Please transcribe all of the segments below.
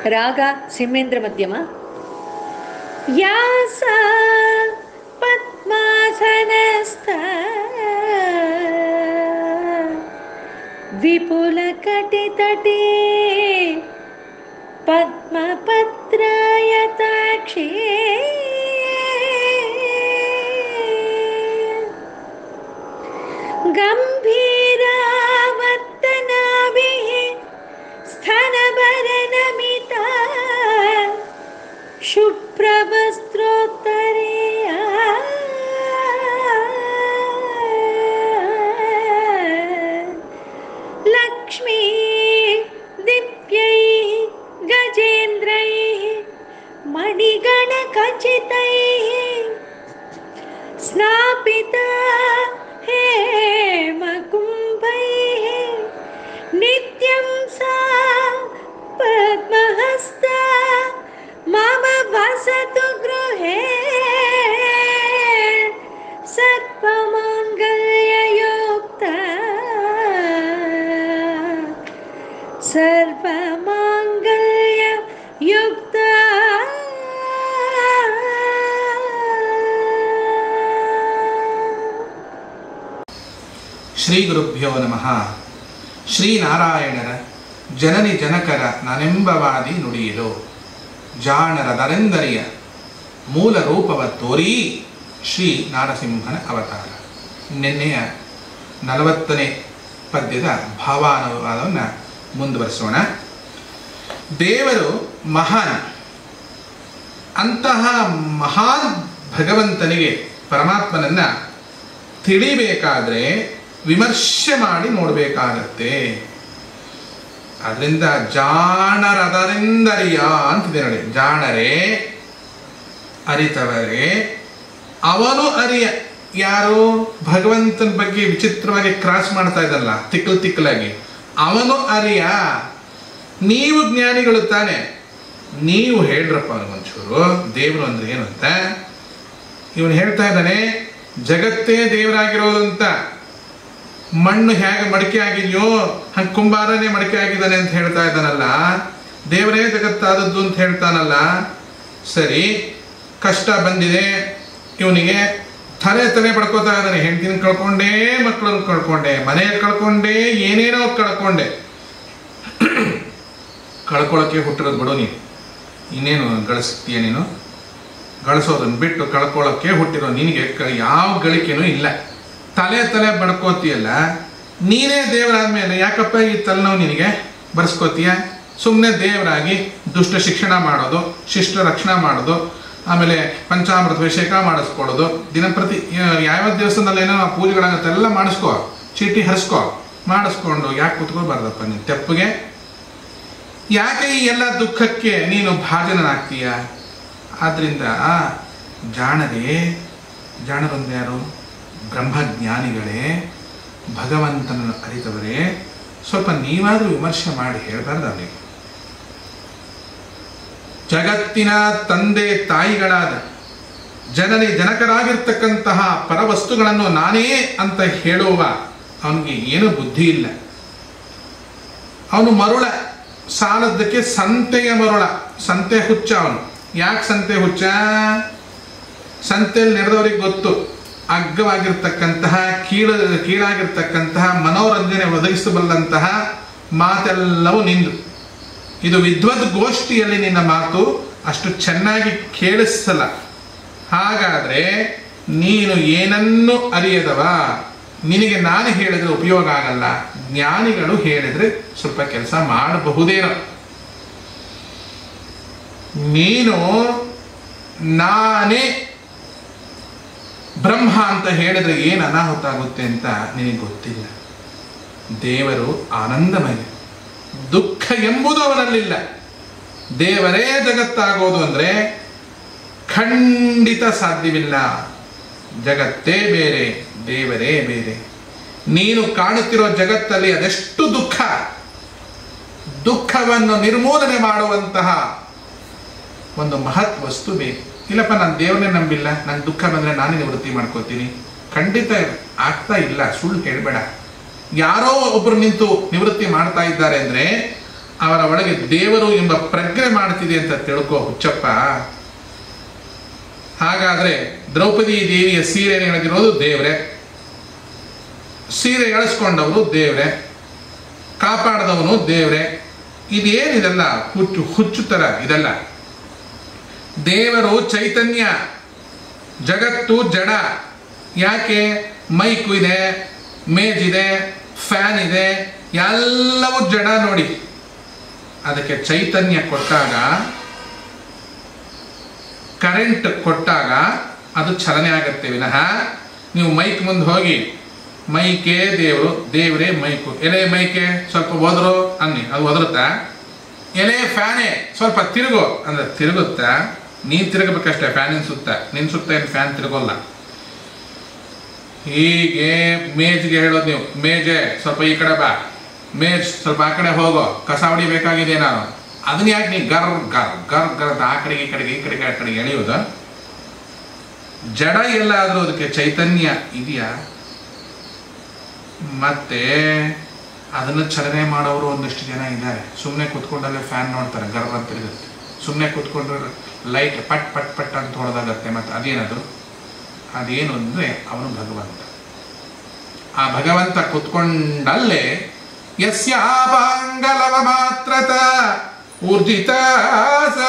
ರಾಗ ಸಿಂಹೇಂದ್ರ ಮಧ್ಯಮ ಯಾಸ ಪದ್ಮಾಸನಸ್ಥ ವಿಪುಲ ಕಟಿತಟೇ ಪದ್ಮಪತ್ರಾಯತಾಕ್ಷೇ गम्भीरावर्तनाभिः स्तनभरनमिता शुभ्रवस्त्रोत्तरेया लक्ष्मी दिव्यैः गजेन्द्रैः मणिगणखचितैः स्नापिता हेमकुम्भैः नित्यं सा पद्महस्ता मम वसतु गृहे सर्वमाङ्गल्ययुक्ता सर्वमाङ्गल्ययुक्ता ಶ್ರೀ ಗುರುಭ್ಯೋ ನಮಃ ಶ್ರೀನಾರಾಯಣರ ಜನನಿ ಜನಕರ ನನೆಂಬವಾದಿ ನುಡಿಯಲು ಜಾಣರ ದರೆಂದರಿಯ ಮೂಲ ರೂಪವ ತೋರಿ ಶ್ರೀ ನಾರಸಿಂಹನ ಅವತಾರ ನಿನ್ನೆಯ ನಲವತ್ತನೇ ಪದ್ಯದ ಭಾವಾನುವಾದವನ್ನು ಮುಂದುವರಿಸೋಣ ದೇವರು ಮಹಾನ್ ಅಂತಹ ಮಹಾನ್ ಭಗವಂತನಿಗೆ ಪರಮಾತ್ಮನನ್ನ ತಿಳಿಬೇಕಾದ್ರೆ ವಿಮರ್ಶೆ ಮಾಡಿ ನೋಡಬೇಕಾಗತ್ತೆ ಅದರಿಂದ ಜಾಣರದರಿಂದರಿಯ ಅಂತಿದೆ ನೋಡಿ ಜಾಣರೇ ಅರಿತವರೇ ಅವನು ಅರಿಯ ಯಾರು ಭಗವಂತನ ಬಗ್ಗೆ ವಿಚಿತ್ರವಾಗಿ ಕ್ರಾಸ್ ಮಾಡ್ತಾ ಇದ್ದಲ್ಲ ತಿಕ್ಕಲ್ ತಿಕ್ಕಲಾಗಿ ಅವನು ಅರಿಯ ನೀವು ಜ್ಞಾನಿಗಳು ತಾನೆ ನೀವು ಹೇಳ್ರಪ್ಪ ಅವನಿಗೊಂಚೂರು ದೇವರು ಅಂದ್ರೆ ಏನು ಅಂತ ಇವನು ಹೇಳ್ತಾ ಇದ್ದಾನೆ ಜಗತ್ತೇ ದೇವರಾಗಿರೋದು ಅಂತ ಮಣ್ಣು ಹೇಗೆ ಮಡಿಕೆ ಆಗಿದೆಯೋ ಹಂಗೆ ಕುಂಬಾರನೇ ಮಡಿಕೆ ಆಗಿದ್ದಾನೆ ಅಂತ ಹೇಳ್ತಾ ಇದ್ದಾನಲ್ಲ ದೇವರೇ ಜಗತ್ತಾದದ್ದು ಅಂತ ಹೇಳ್ತಾನಲ್ಲ ಸರಿ ಕಷ್ಟ ಬಂದಿದೆ ಇವನಿಗೆ ತಲೆ ತಲೆ ಪಡ್ಕೋತಾ ಇದ್ದಾನೆ ಹೆಂಡತಿನ ಕಳ್ಕೊಂಡೆ ಮಕ್ಕಳನ್ನ ಕಳ್ಕೊಂಡೆ ಮನೆ ಕಳ್ಕೊಂಡೆ ಏನೇನೋ ಕಳ್ಕೊಂಡೆ ಕಳ್ಕೊಳಕ್ಕೆ ಹುಟ್ಟಿರೋದು ಬಿಡು ನೀನು ಇನ್ನೇನು ಗಳಿಸ್ತೀಯ ನೀನು ಗಳಿಸೋದನ್ನ ಬಿಟ್ಟು ಕಳ್ಕೊಳ್ಳೋಕ್ಕೆ ಹುಟ್ಟಿರೋ ನಿನಗೆ ಕ- ಯಾವ ಗಳಿಕೆನೂ ಇಲ್ಲ ತಲೆ ತಲೆ ಬಡ್ಕೋತೀಯಲ್ಲ ನೀನೇ ದೇವರಾದ್ಮೇಲೆ ಯಾಕಪ್ಪ ಈ ತಲೆನೋವು ನಿನಗೆ ಬರ್ಸ್ಕೋತೀಯ ಸುಮ್ಮನೆ ದೇವರಾಗಿ ದುಷ್ಟ ಶಿಕ್ಷಣ ಮಾಡೋದು ಶಿಷ್ಟ ರಕ್ಷಣೆ ಮಾಡೋದು ಆಮೇಲೆ ಪಂಚಾಮೃತ ಅಭಿಷೇಕ ಮಾಡಿಸ್ಕೊಡೋದು ದಿನಪ್ರತಿ ಯಾ- ಯಾವ ದೇವಸ್ಥಾನದಲ್ಲಿ ಏನೋ ಪೂಜೆಗಳಾಗತ್ತೆ ಎಲ್ಲ ಮಾಡಿಸ್ಕೋ ಚೀಟಿ ಹರಿಸ್ಕೋ ಮಾಡಿಸ್ಕೊಂಡು ಯಾಕೆ ಕುತ್ಕೋಬಾರ್ದಪ್ಪ ನೀನು ತೆಪ್ಪಗೆ ಯಾಕೆ ಈ ಎಲ್ಲ ದುಃಖಕ್ಕೆ ನೀನು ಭಾಜನನಾಗ್ತೀಯ ಆದ್ರಿಂದ ಜಾಣರೇ ಜಾಣರೊಂದು ಯಾರು ಬ್ರಹ್ಮಜ್ಞಾನಿಗಳೇ ಭಗವಂತನನ್ನು ಅರಿತವರೇ ಸ್ವಲ್ಪ ನೀವಾದರೂ ವಿಮರ್ಶೆ ಮಾಡಿ ಹೇಳಬಾರ್ದು ಅವನಿಗೆ ಜಗತ್ತಿನ ತಂದೆ ತಾಯಿಗಳಾದ ಜನನಿ ಜನಕರಾಗಿರ್ತಕ್ಕಂತಹ ಪರವಸ್ತುಗಳನ್ನು ನಾನೇ ಅಂತ ಹೇಳುವ ಅವನಿಗೆ ಏನು ಬುದ್ಧಿ ಇಲ್ಲ ಅವನು ಮರುಳ ಸಾಲದ್ದಕ್ಕೆ ಸಂತೆಯ ಮರುಳ ಸಂತೆ ಹುಚ್ಚ ಅವನು ಯಾಕೆ ಸಂತೆ ಹುಚ್ಚ ಸಂತೆಯಲ್ಲಿ ನಡೆದವರಿಗೆ ಗೊತ್ತು ಅಗ್ಗವಾಗಿರ್ತಕ್ಕಂತಹ ಕೀಳ ಕೀಳಾಗಿರ್ತಕ್ಕಂತಹ ಮನೋರಂಜನೆ ಒದಗಿಸಬಲ್ಲಂತಹ ಮಾತೆಲ್ಲವೂ ನಿಂದು ಇದು ವಿದ್ವದ್ ಗೋಷ್ಠಿಯಲ್ಲಿ ನಿನ್ನ ಮಾತು ಅಷ್ಟು ಚೆನ್ನಾಗಿ ಕೇಳಿಸಲ್ಲ ಹಾಗಾದ್ರೆ ನೀನು ಏನನ್ನು ಅರಿಯದವ ನಿನಗೆ ನಾನು ಹೇಳಿದ್ರೆ ಉಪಯೋಗ ಆಗಲ್ಲ ಜ್ಞಾನಿಗಳು ಹೇಳಿದ್ರೆ ಸ್ವಲ್ಪ ಕೆಲಸ ಮಾಡಬಹುದೇನೋ ನೀನು ನಾನೇ ಬ್ರಹ್ಮ ಅಂತ ಹೇಳಿದ್ರೆ ಏನು ಅನಾಹುತ ಆಗುತ್ತೆ ಅಂತ ನಿನಗೆ ಗೊತ್ತಿಲ್ಲ ದೇವರು ಆನಂದಮಯ ದುಃಖ ಎಂಬುದು ಅವನಲ್ಲಿಲ್ಲ ದೇವರೇ ಜಗತ್ತಾಗೋದು ಅಂದ್ರೆ ಖಂಡಿತ ಸಾಧ್ಯವಿಲ್ಲ ಜಗತ್ತೇ ಬೇರೆ ದೇವರೇ ಬೇರೆ ನೀನು ಕಾಣುತ್ತಿರೋ ಜಗತ್ತಲ್ಲಿ ಅದೆಷ್ಟು ದುಃಖ ದುಃಖವನ್ನು ನಿರ್ಮೂಲನೆ ಮಾಡುವಂತಹ ಒಂದು ಮಹತ್ ವಸ್ತು ಬೇಕು ಇಲ್ಲಪ್ಪ ನಾನು ದೇವರನ್ನೇ ನಂಬಿಲ್ಲ ನಂಗೆ ದುಃಖ ಬಂದರೆ ನಾನೇ ನಿವೃತ್ತಿ ಮಾಡ್ಕೋತೀನಿ ಖಂಡಿತ ಆಗ್ತಾ ಇಲ್ಲ ಸುಳ್ಳು ಹೇಳಬೇಡ ಯಾರೋ ಒಬ್ರು ನಿಂತು ನಿವೃತ್ತಿ ಮಾಡ್ತಾ ಇದ್ದಾರೆ ಅಂದ್ರೆ ಅವರ ಒಳಗೆ ದೇವರು ಎಂಬ ಪ್ರಜ್ಞೆ ಮಾಡ್ತಿದೆ ಅಂತ ತಿಳ್ಕೋ ಹುಚ್ಚಪ್ಪ ಹಾಗಾದ್ರೆ ದ್ರೌಪದಿ ದೇವಿಯ ಸೀರೆ ಎಳೆದಿರೋದು ದೇವ್ರೆ ಸೀರೆ ಎಳೆಸ್ಕೊಂಡವರು ದೇವ್ರೆ ಕಾಪಾಡದವನು ದೇವ್ರೆ ಇದೇನಿದೆಲ್ಲ ಹುಚ್ಚು ಹುಚ್ಚು ತರ ಇದೆಲ್ಲ ದೇವರು ಚೈತನ್ಯ ಜಗತ್ತು ಜಡ ಯಾಕೆ ಮೈಕು ಇದೆ ಮೇಜ್ ಇದೆ ಫ್ಯಾನ್ ಇದೆ ಎಲ್ಲವೂ ಜಡ ನೋಡಿ ಅದಕ್ಕೆ ಚೈತನ್ಯ ಕೊಟ್ಟಾಗ ಕರೆಂಟ್ ಕೊಟ್ಟಾಗ ಅದು ಚಲನೆ ಆಗತ್ತೆ ವಿನಃ ನೀವು ಮೈಕ್ ಮುಂದೆ ಹೋಗಿ ಮೈಕೇ ದೇವರು ದೇವರೇ ಮೈಕು ಎಲೆ ಮೈಕೆ ಸ್ವಲ್ಪ ಹೋದ್ರು ಅನ್ನಿ ಅದು ಒದರುತ್ತಾ ಎಲೆ ಫ್ಯಾನೇ ಸ್ವಲ್ಪ ತಿರುಗು ಅಂದ್ರೆ ತಿರುಗುತ್ತಾ ನೀನ್ ತಿರುಗಬೇಕಷ್ಟೇ ಫ್ಯಾನಿನ ಸುತ್ತ ನಿನ್ ಸುತ್ತ ಏನು ಫ್ಯಾನ್ ತಿರುಗೋಲ್ಲ ಹೀಗೆ ಮೇಜ್ಗೆ ಹೇಳೋದು ನೀವು ಮೇಜೆ ಸ್ವಲ್ಪ ಈ ಕಡೆ ಬಾ ಮೇಜ್ ಸ್ವಲ್ಪ ಆ ಕಡೆ ಹೋಗೋ ಕಸ ಹೊಡಿಬೇಕಾಗಿದೆ ನಾನು ಅದನ್ನ ಯಾಕೆ ನೀ ಗರ್ ಗರ್ ಗರ್ ಗರ್ ಅಂತ ಆ ಕಡೆಗೆ ಈ ಕಡೆಗೆ ಈ ಕಡೆಗೆ ಆ ಕಡೆಗೆ ಎಳೆಯೋದು ಜಡ ಎಲ್ಲಾದ್ರೂ ಅದಕ್ಕೆ ಚೈತನ್ಯ ಇದೆಯಾ ಮತ್ತೆ ಅದನ್ನು ಚಲನೆ ಮಾಡೋರು ಒಂದಿಷ್ಟು ಜನ ಇದ್ದಾರೆ ಸುಮ್ಮನೆ ಕೂತ್ಕೊಂಡಲ್ಲೇ ಫ್ಯಾನ್ ನೋಡ್ತಾರೆ ಗರ್ವ ಅಂತ ತಿರುಗುತ್ತೆ ಸುಮ್ಮನೆ ಕೂತ್ಕೊಂಡ್ರೆ ಲೈಟ್ ಪಟ್ ಪಟ್ ಪಟ್ ಅಂತ ಹೊಡೆದಾಗತ್ತೆ ಮತ್ತೆ ಅದೇನದು ಅದೇನು ಅಂದರೆ ಅವನು ಭಗವಂತ ಆ ಭಗವಂತ ಕುತ್ಕೊಂಡಲ್ಲೇ ಯಸ್ಯಾಪಾಂಗಲವ ಮಾತ್ರತ ಊರ್ಜಿತ ಸ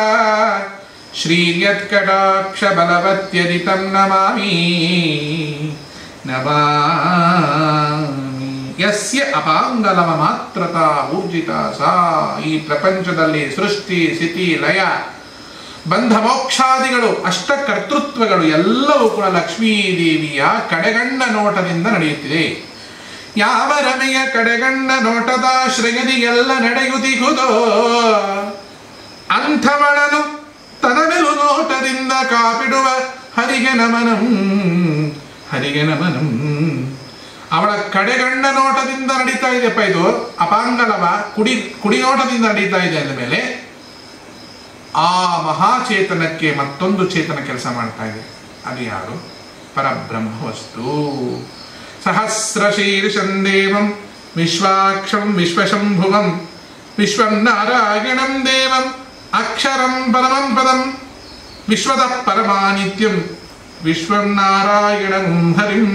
ಶ್ರೀಯತ್ಕಟಾಕ್ಷ ಬಲವತ್ಯದಿತಂ ನಮಾಮಿ ನಮಾಮಿ ಯಸ್ಯ ಅಪಾಂಗಲವ ಮಾತ್ರತ ಊರ್ಜಿತ ಸಾ ಈ ಪ್ರಪಂಚದಲ್ಲಿ ಸೃಷ್ಟಿ ಸ್ಥಿತಿ ಲಯ ಬಂಧ ಮೋಕ್ಷಾದಿಗಳು ಅಷ್ಟ ಕರ್ತೃತ್ವಗಳು ಎಲ್ಲವೂ ಕೂಡ ಲಕ್ಷ್ಮೀದೇವಿಯ ಕಡೆಗಣ್ಣ ನೋಟದಿಂದ ನಡೆಯುತ್ತಿದೆ ಯಾವ ರಮೆಯ ಕಡೆಗಣ್ಣ ನೋಟದ ಶ್ರೇಯದಿ ಎಲ್ಲ ನಡೆಯುತ್ತಿಗುದೋ ಅಂಥವಳನು ತನಮೆಲು ನೋಟದಿಂದ ಕಾಪಿಡುವ ಹರಿಗೆ ನಮನಂ ಹರಿಗೆ ನಮನಂ ಅವಳ ಕಡೆಗಣ್ಣ ನೋಟದಿಂದ ನಡೀತಾ ಇದೆಯಪ್ಪ ಇದು ಅಪಾಂಗಲವ ಕುಡಿ ಕುಡಿ ನೋಟದಿಂದ ನಡೀತಾ ಇದೆ ಅಂದ ಮೇಲೆ ಆ ಮಹಾಚೇತನಕ್ಕೆ ಮತ್ತೊಂದು ಚೇತನ ಕೆಲಸ ಮಾಡ್ತಾ ಇದೆ ಅದು ಯಾರು ಪರಬ್ರಹ್ಮ ವಸ್ತು ಸಹಸ್ರ ಶೀರ್ಷಂ ದೇವಂ ವಿಶ್ವಾಕ್ಷಂ ವಿಶ್ವಶಂಭುವಂ ವಿಶ್ವಂ ನಾರಾಯಣಂ ದೇವಂ ಅಕ್ಷರಂ ಪರಮಂ ಪದಂ ವಿಶ್ವದ ಪರಮಾನಿತ್ಯಂ ವಿಶ್ವಂ ನಾರಾಯಣಂ ಹರಿಂ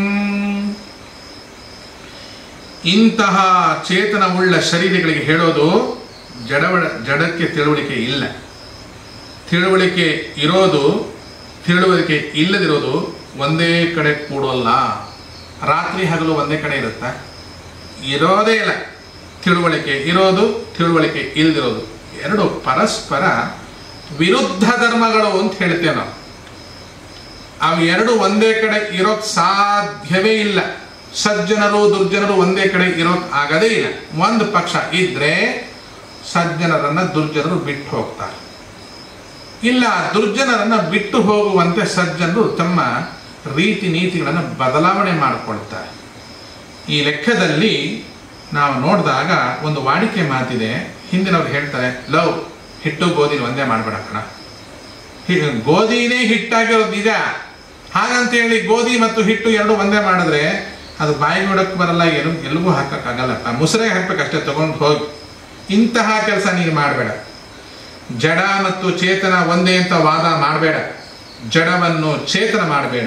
ಇಂತಹ ಚೇತನವುಳ್ಳ ಶರೀರಗಳಿಗೆ ಹೇಳೋದು ಜಡವಳ ಜಡಕ್ಕೆ ತಿಳುವಳಿಕೆ ಇಲ್ಲ ತಿಳುವಳಿಕೆ ಇರೋದು ತಿಳುವಳಿಕೆ ಇಲ್ಲದಿರೋದು ಒಂದೇ ಕಡೆ ಕೂಡೋಲ್ಲ ರಾತ್ರಿ ಹಗಲು ಒಂದೇ ಕಡೆ ಇರುತ್ತಾ ಇರೋದೇ ಇಲ್ಲ ತಿಳುವಳಿಕೆ ಇರೋದು ತಿಳುವಳಿಕೆ ಇಲ್ಲದಿರೋದು ಎರಡು ಪರಸ್ಪರ ವಿರುದ್ಧ ಧರ್ಮಗಳು ಅಂತ ಹೇಳ್ತೇವೆ ನಾವು ಅವು ಎರಡು ಒಂದೇ ಕಡೆ ಇರೋಕ್ ಸಾಧ್ಯವೇ ಇಲ್ಲ ಸಜ್ಜನರು ದುರ್ಜನರು ಒಂದೇ ಕಡೆ ಇರೋಕ್ ಆಗದೇ ಇಲ್ಲ ಒಂದು ಪಕ್ಷ ಇದ್ರೆ ಸಜ್ಜನರನ್ನ ದುರ್ಜನರು ಬಿಟ್ಟು ಹೋಗ್ತಾರೆ ಇಲ್ಲ ದುರ್ಜನರನ್ನ ಬಿಟ್ಟು ಹೋಗುವಂತೆ ಸಜ್ಜನರು ತಮ್ಮ ರೀತಿ ನೀತಿಗಳನ್ನು ಬದಲಾವಣೆ ಮಾಡಿಕೊಳ್ತಾರೆ ಈ ಲೆಕ್ಕದಲ್ಲಿ ನಾವು ನೋಡಿದಾಗ ಒಂದು ವಾಡಿಕೆ ಮಾತಿದೆ ಹಿಂದಿನವ್ರು ಹೇಳ್ತಾರೆ ಲವ್ ಹಿಟ್ಟು ಗೋಧಿನ ಒಂದೇ ಮಾಡಬೇಡ ಕಣ ಹಿ- ಗೋಧಿನೇ ಹಿಟ್ಟಾಗಿರೋದು ನಿಜ ಹಾಗಂತ ಹೇಳಿ ಗೋಧಿ ಮತ್ತು ಹಿಟ್ಟು ಎರಡು ಒಂದೇ ಮಾಡಿದ್ರೆ ಅದು ಬಾಯಿಗೆ ಬಿಡಕ್ಕೆ ಬರಲ್ಲ ಏನು ಎಲ್ಲಿಗೂ ಹಾಕಕ್ಕಾಗಲ್ಲಪ್ಪ ಮುಸುರೆಗೆ ಹಾಕ್ಬೇಕಷ್ಟೇ ತಗೊಂಡು ಹೋಗಿ ಇಂತಹ ಕೆಲಸ ನೀನು ಮಾಡಬೇಡ ಜಡ ಮತ್ತು ಚೇತನ ಒಂದೇ ಅಂತ ವಾದ ಮಾಡಬೇಡ ಜಡವನ್ನು ಚೇತನ ಮಾಡಬೇಡ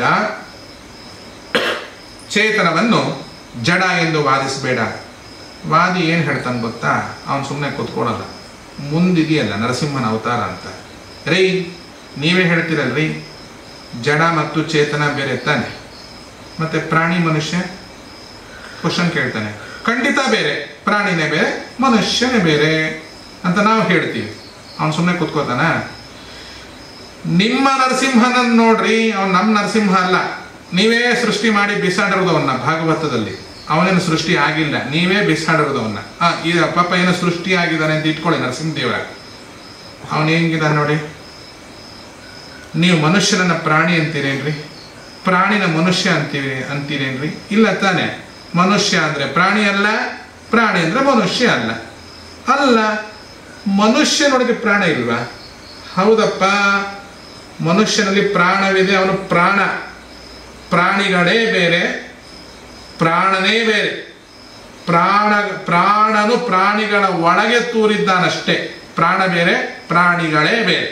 ಚೇತನವನ್ನು ಜಡ ಎಂದು ವಾದಿಸಬೇಡ ವಾದಿ ಏನು ಹೇಳ್ತಾನೆ ಗೊತ್ತಾ ಅವನು ಸುಮ್ಮನೆ ಕೂತ್ಕೊಳ್ಳಲ್ಲ ಮುಂದಿದೆಯಲ್ಲ ನರಸಿಂಹನ ಅವತಾರ ಅಂತ ರೈ ನೀವೇ ಹೇಳ್ತೀರಲ್ರಿ ಜಡ ಮತ್ತು ಚೇತನ ಬೇರೆ ತಾನೆ ಮತ್ತೆ ಪ್ರಾಣಿ ಮನುಷ್ಯ ಕ್ವಶನ್ ಕೇಳ್ತಾನೆ ಖಂಡಿತ ಬೇರೆ ಪ್ರಾಣಿನೇ ಬೇರೆ ಮನುಷ್ಯನೇ ಬೇರೆ ಅಂತ ನಾವು ಹೇಳ್ತೀವಿ ಅವನು ಸುಮ್ಮನೆ ಕೂತ್ಕೋತಾನ ನಿಮ್ಮ ನರಸಿಂಹನನ್ನು ನೋಡ್ರಿ ಅವನು ನಮ್ಮ ನರಸಿಂಹ ಅಲ್ಲ ನೀವೇ ಸೃಷ್ಟಿ ಮಾಡಿ ಬಿಸಾಡಿರೋದು ಅವನ್ನ ಭಾಗವತದಲ್ಲಿ ಅವನೇನು ಸೃಷ್ಟಿ ಆಗಿಲ್ಲ ನೀವೇ ಬಿಸಾಡಿರೋದು ಅವನ್ನ ಆ ಈಗ ಪಾಪ ಏನೋ ಸೃಷ್ಟಿ ಆಗಿದ್ದಾನೆ ಅಂತ ಇಟ್ಕೊಳ್ಳಿ ನರಸಿಂಹದೇವರ ಅವನು ಹೆಂಗಿದ್ದಾನೆ ನೋಡಿ ನೀವು ಮನುಷ್ಯನನ್ನ ಪ್ರಾಣಿ ಅಂತೀರೇನ್ರಿ ಪ್ರಾಣಿನ ಮನುಷ್ಯ ಅಂತೀವಿ ಅಂತೀರೇನ್ರಿ ಇಲ್ಲ ತಾನೆ ಮನುಷ್ಯ ಅಂದ್ರೆ ಪ್ರಾಣಿ ಅಲ್ಲ ಪ್ರಾಣಿ ಅಂದ್ರೆ ಮನುಷ್ಯ ಅಲ್ಲ ಅಲ್ಲ ಮನುಷ್ಯನೊಳಗೆ ಪ್ರಾಣ ಇಲ್ವಾ ಹೌದಪ್ಪ ಮನುಷ್ಯನಲ್ಲಿ ಪ್ರಾಣವಿದೆ ಅವನು ಪ್ರಾಣ ಪ್ರಾಣಿಗಳೇ ಬೇರೆ ಪ್ರಾಣನೇ ಬೇರೆ ಪ್ರಾಣ ಪ್ರಾಣನು ಪ್ರಾಣಿಗಳ ಒಳಗೆ ತೂರಿದ್ದಾನಷ್ಟೇ ಪ್ರಾಣ ಬೇರೆ ಪ್ರಾಣಿಗಳೇ ಬೇರೆ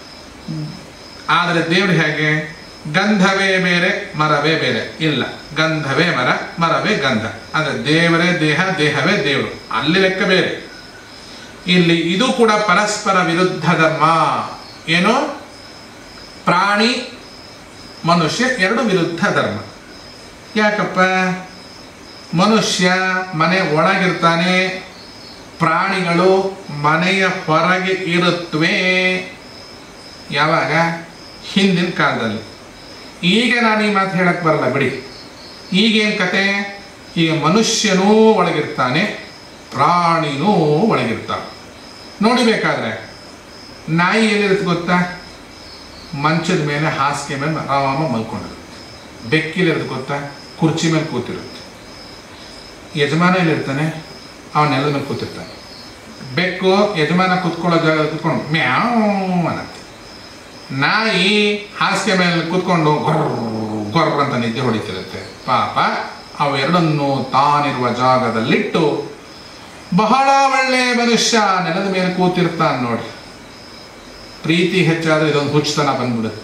ಆದರೆ ದೇವ್ರು ಹೇಗೆ ಗಂಧವೇ ಬೇರೆ ಮರವೇ ಬೇರೆ ಇಲ್ಲ ಗಂಧವೇ ಮರ ಮರವೇ ಗಂಧ ಅಂದ್ರೆ ದೇವರೇ ದೇಹ ದೇಹವೇ ದೇವರು ಅಲ್ಲಿ ಲೆಕ್ಕ ಬೇರೆ ಇಲ್ಲಿ ಇದು ಕೂಡ ಪರಸ್ಪರ ವಿರುದ್ಧ ಧರ್ಮ ಏನು ಪ್ರಾಣಿ ಮನುಷ್ಯ ಎರಡು ವಿರುದ್ಧ ಧರ್ಮ ಯಾಕಪ್ಪ ಮನುಷ್ಯ ಮನೆ ಒಳಗಿರ್ತಾನೆ ಪ್ರಾಣಿಗಳು ಮನೆಯ ಹೊರಗೆ ಇರುತ್ತವೆ ಯಾವಾಗ ಹಿಂದಿನ ಕಾಲದಲ್ಲಿ ಈಗ ನಾನು ಈ ಮಾತು ಹೇಳಕ್ ಬರಲ್ಲ ಬಿಡಿ ಈಗೇನು ಕತೆ ಈಗ ಮನುಷ್ಯನೂ ಒಳಗಿರ್ತಾನೆ ಪ್ರಾಣಿನೂ ಒಳಗಿರ್ತಾನೆ ನೋಡಿಬೇಕಾದ್ರೆ ನಾಯಿ ಎಲ್ಲಿರುತ್ತೆ ಗೊತ್ತಾ ಮಂಚದ ಮೇಲೆ ಹಾಸಿಗೆ ಮೇಲೆ ಆರಾಮ ಮಲ್ಕೊಂಡಿರುತ್ತೆ ಬೆಕ್ಕಿಲಿರುತ್ತೆ ಗೊತ್ತಾ ಕುರ್ಚಿ ಮೇಲೆ ಕೂತಿರುತ್ತೆ ಯಜಮಾನ ಎಲ್ಲಿರ್ತಾನೆ ಅವನ ನೆಲದ ಮೇಲೆ ಕೂತಿರ್ತಾನೆ ಬೆಕ್ಕು ಯಜಮಾನ ಕೂತ್ಕೊಳ್ಳೋ ಜಾಗ ಕೂತ್ಕೊಂಡು ಮ್ಯಾವ್ ಅನ್ನತ್ತೆ ನಾಯಿ ಹಾಸಿಗೆ ಮೇಲೆ ಕೂತ್ಕೊಂಡು ಗೊರ್ರ ಗೊರ್ರ ಅಂತ ನಿದ್ದೆ ಹೊಡಿತಿರುತ್ತೆ ಪಾಪ ಅವೆರಡನ್ನು ತಾನಿರುವ ಜಾಗದಲ್ಲಿಟ್ಟು ಬಹಳ ಒಳ್ಳೆ ಮನುಷ್ಯ ನೆಲದ ಮೇಲೆ ಕೂತಿರ್ತಾನೆ ನೋಡಿ ಪ್ರೀತಿ ಹೆಚ್ಚಾದ್ರೆ ಇದೊಂದು ಹುಚ್ಚತನ ಬಂದ್ಬಿಡುತ್ತೆ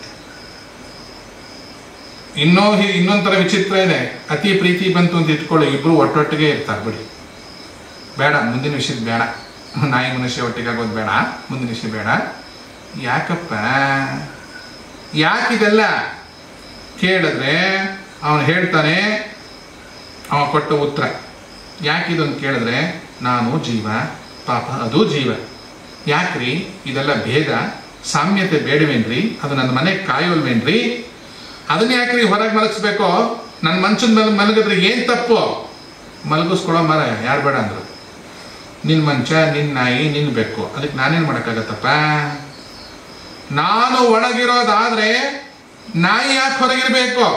ಇನ್ನೂ ಹಿ- ಇನ್ನೊಂಥರ ವಿಚಿತ್ರ ಇದೆ ಅತಿ ಪ್ರೀತಿ ಬಂತು ಅಂತ ಇಟ್ಕೊಳ್ಳಿ ಇಬ್ರು ಒಟ್ಟೊಟ್ಟಿಗೆ ಇರ್ತಾರೆ ಬಿಡಿ ಬೇಡ ಮುಂದಿನ ವಿಷಯದ ಬೇಡ ನಾಯಿ ಮನುಷ್ಯ ಒಟ್ಟಿಗೆ ಆಗೋದು ಬೇಡ ಮುಂದಿನ ವಿಷಯ ಬೇಡ ಯಾಕಪ್ಪ ಯಾಕಿದೆಲ್ಲ ಕೇಳಿದ್ರೆ ಅವನು ಹೇಳ್ತಾನೆ ಅವ ಕೊಟ್ಟ ಉತ್ತರ ಯಾಕಿದೊಂದು ಕೇಳಿದ್ರೆ ನಾನು ಜೀವ ಪಾಪ ಅದು ಜೀವ ಯಾಕ್ರಿ ಇದೆಲ್ಲ ಭೇದ ಸಾಮ್ಯತೆ ಬೇಡವೇನ್ರಿ ಅದು ನನ್ನ ಮನೆಗೆ ಕಾಯೋಲ್ವೇನ್ರಿ ಅದನ್ನ ಯಾಕ್ರಿ ಹೊರಗೆ ಮಲಗಿಸ್ಬೇಕೋ ನನ್ನ ಮಂಚದ ಮೇಲೆ ಮಲಗಿದ್ರೆ ಏನು ತಪ್ಪು ಮಲಗಿಸ್ಕೊಳೋ ಮರ ಯಾರು ಬೇಡ ಅಂದ್ರು ನಿನ್ನ ಮಂಚ ನಿನ್ನ ನಾಯಿ ನಿನ್ನ ಬೆಕ್ಕು ಅದಕ್ಕೆ ನಾನೇನು ಮಾಡೋಕ್ಕಾಗತ್ತಪ್ಪ ನಾನು ಒಳಗಿರೋದಾದ್ರೆ ನಾಯಿ ಯಾಕೆ ಹೊರಗಿರ್ಬೇಕು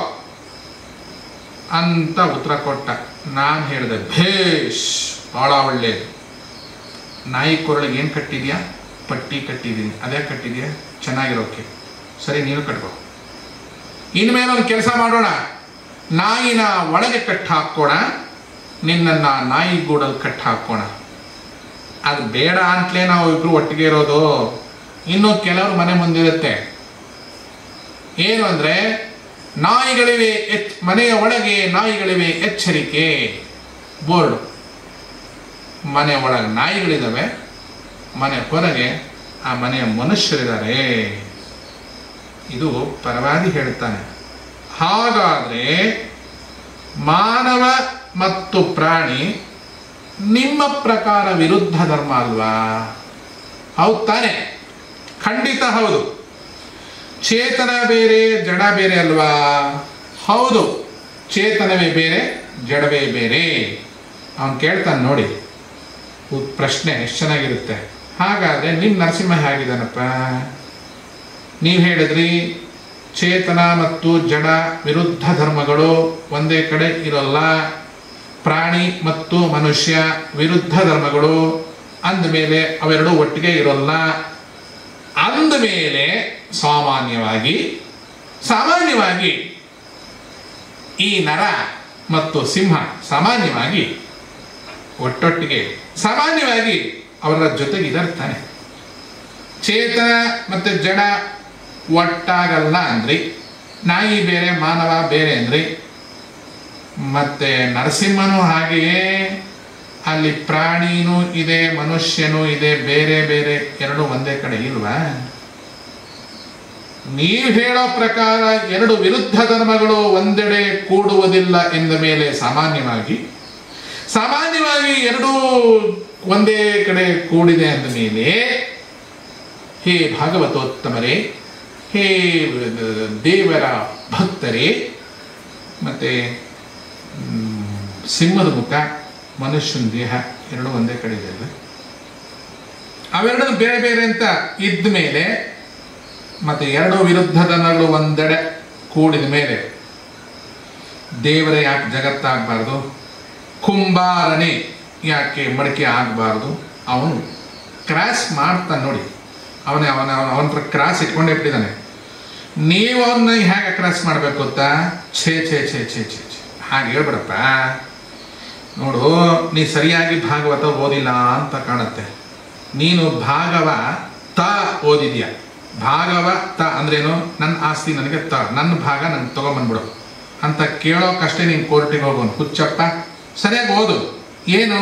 ಅಂತ ಉತ್ತರ ಕೊಟ್ಟ ನಾನು ಹೇಳಿದೆ ಭೇಷ್ ಬಹಳ ಒಳ್ಳೇದು ನಾಯಿ ಕೊರಳಿಗೆ ಏನು ಕಟ್ಟಿದ್ಯಾ ಪಟ್ಟಿ ಕಟ್ಟಿದ್ದೀನಿ ಅದೇ ಕಟ್ಟಿದ್ಯಾ ಚೆನ್ನಾಗಿರೋಕೆ ಸರಿ ನೀನು ಕಟ್ಕೋ ಇನ್ಮೇಲೆ ಒಂದು ಕೆಲಸ ಮಾಡೋಣ ನಾಯಿನ ಒಳಗೆ ಕಟ್ ಹಾಕೋಣ ನಿನ್ನನ್ನ ನಾಯಿ ಗೂಡಲ್ಲಿ ಕಟ್ ಹಾಕೋಣ ಅದು ಬೇಡ ಅಂತಲೇ ನಾವು ಇಬ್ರು ಒಟ್ಟಿಗೆ ಇರೋದು ಇನ್ನು ಕೆಲವರು ಮನೆ ಮುಂದಿರುತ್ತೆ ಏನು ಅಂದ್ರೆ ನಾಯಿಗಳಿವೆ ಎಚ್ ಮನೆಯ ಒಳಗೆ ನಾಯಿಗಳಿವೆ ಎಚ್ಚರಿಕೆ ಬೋರ್ಡ್ ಮನೆ ಒಳಗೆ ನಾಯಿಗಳಿದ್ದಾವೆ ಮನೆ ಹೊರಗೆ ಆ ಮನೆಯ ಮನುಷ್ಯರಿದ್ದಾರೆ ಇದು ಪರವಾದಿ ಹೇಳ್ತಾನೆ ಹಾಗಾದ್ರೆ ಮಾನವ ಮತ್ತು ಪ್ರಾಣಿ ನಿಮ್ಮ ಪ್ರಕಾರ ವಿರುದ್ಧ ಧರ್ಮ ಅಲ್ವಾ ಹೌದು ತಾನೆ ಖಂಡಿತ ಹೌದು ಚೇತನ ಬೇರೆ ಜಡ ಬೇರೆ ಅಲ್ವಾ ಹೌದು ಚೇತನವೇ ಬೇರೆ ಜಡವೇ ಬೇರೆ ಅವನು ಕೇಳ್ತಾನೆ ನೋಡಿ ಉ- ಪ್ರಶ್ನೆ ಎಷ್ಟು ಚೆನ್ನಾಗಿರುತ್ತೆ ಹಾಗಾದ್ರೆ ನಿಮ್ಮ ನರಸಿಂಹ ಹೇಗಿದ್ದಾನಪ್ಪ ನೀವು ಹೇಳಿದ್ರಿ ಚೇತನ ಮತ್ತು ಜಡ ವಿರುದ್ಧ ಧರ್ಮಗಳು ಒಂದೇ ಕಡೆ ಇರೋಲ್ಲ ಪ್ರಾಣಿ ಮತ್ತು ಮನುಷ್ಯ ವಿರುದ್ಧ ಧರ್ಮಗಳು ಅಂದಮೇಲೆ ಅವೆರಡು ಒಟ್ಟಿಗೆ ಇರೋಲ್ಲ ಅಂದಮೇಲೆ ಸಾಮಾನ್ಯವಾಗಿ ಸಾಮಾನ್ಯವಾಗಿ ಈ ನರ ಮತ್ತು ಸಿಂಹ ಸಾಮಾನ್ಯವಾಗಿ ಒಟ್ಟೊಟ್ಟಿಗೆ ಸಾಮಾನ್ಯವಾಗಿ ಅವರ ಜೊತೆಗೆ ಇದರ್ತಾನೆ ಚೇತನ ಮತ್ತು ಜಡ ಒಟ್ಟಾಗಲ್ಲ ಅಂದ್ರಿ ನಾಯಿ ಬೇರೆ ಮಾನವ ಬೇರೆ ಅಂದ್ರಿ ಮತ್ತೆ ನರಸಿಂಹನು ಹಾಗೆಯೇ ಅಲ್ಲಿ ಪ್ರಾಣಿನೂ ಇದೆ ಮನುಷ್ಯನೂ ಇದೆ ಬೇರೆ ಬೇರೆ ಎರಡು ಒಂದೇ ಕಡೆ ಇಲ್ವಾ ನೀವು ಹೇಳೋ ಪ್ರಕಾರ ಎರಡು ವಿರುದ್ಧ ಧರ್ಮಗಳು ಒಂದೆಡೆ ಕೂಡುವುದಿಲ್ಲ ಎಂದ ಮೇಲೆ ಸಾಮಾನ್ಯವಾಗಿ ಸಾಮಾನ್ಯವಾಗಿ ಎರಡೂ ಒಂದೇ ಕಡೆ ಕೂಡಿದೆ ಅಂದ ಮೇಲೆ ಹೇ ಭಾಗವತೋತ್ತಮರೇ ಹೇ ದೇವರ ಭಕ್ತರೇ ಮತ್ತೆ ಮ್, ಸಿಂಹದ ಮುಖ ಮನುಷ್ಯನ ದೇಹ ಎರಡು ಒಂದೇ ಕಡೆ ಇದೆ ಅಲ್ಲ ಅವೆರಡು ಬೇರೆ ಬೇರೆ ಅಂತ ಇದ್ದ ಮೇಲೆ ಮತ್ತೆ ಎರಡು ವಿರುದ್ಧ ಧರ್ಮಗಳು ಒಂದೆಡೆ ಕೂಡಿದ ಮೇಲೆ ದೇವರ ಯಾಕೆ ಜಗತ್ತಾಗಬಾರ್ದು ಕುಂಬಾರನೇ ಯಾಕೆ ಮಡಿಕೆ ಆಗಬಾರ್ದು ಅವನು ಕ್ರಾಸ್ ಮಾಡ್ತಾನೆ ನೋಡಿ ಅವನೇ ಅವನ ಅವನ ಅವನ ಕ್ರಾಸ್ ಇಟ್ಕೊಂಡೇ ಬಿಟ್ಟಿದ್ದಾನೆ ನೀವು ಅವನ್ನ ಹೇಗೆ ಕ್ರಾಸ್ ಮಾಡಬೇಕು ಗೊತ್ತಾ ಛೇ ಛೇ ಛೇ ಛೇ ಛೇ ಛೇ ಹಾಗೆ ಹೇಳ್ಬೇಡಪ್ಪ ನೋಡು ನೀ ಸರಿಯಾಗಿ ಭಾಗವತ ಓದಿಲ್ಲ ಅಂತ ಕಾಣುತ್ತೆ ನೀನು ಭಾಗವ ತ ಓದಿದ್ಯಾ ಭಾಗವ ತ ಅಂದ್ರೇನು ನನ್ನ ಆಸ್ತಿ ನನಗೆ ತ ನನ್ನ ಭಾಗ ನನಗೆ ತಗೊಂಬಂದ್ಬಿಡು ಅಂತ ಕೇಳೋಕಷ್ಟೇ ನೀನು ಕೋರ್ಟಿಗೆ ಹೋಗೋನು ಹುಚ್ಚಪ್ಪ ಸರಿಯಾಗಿ ಓದು ಏನು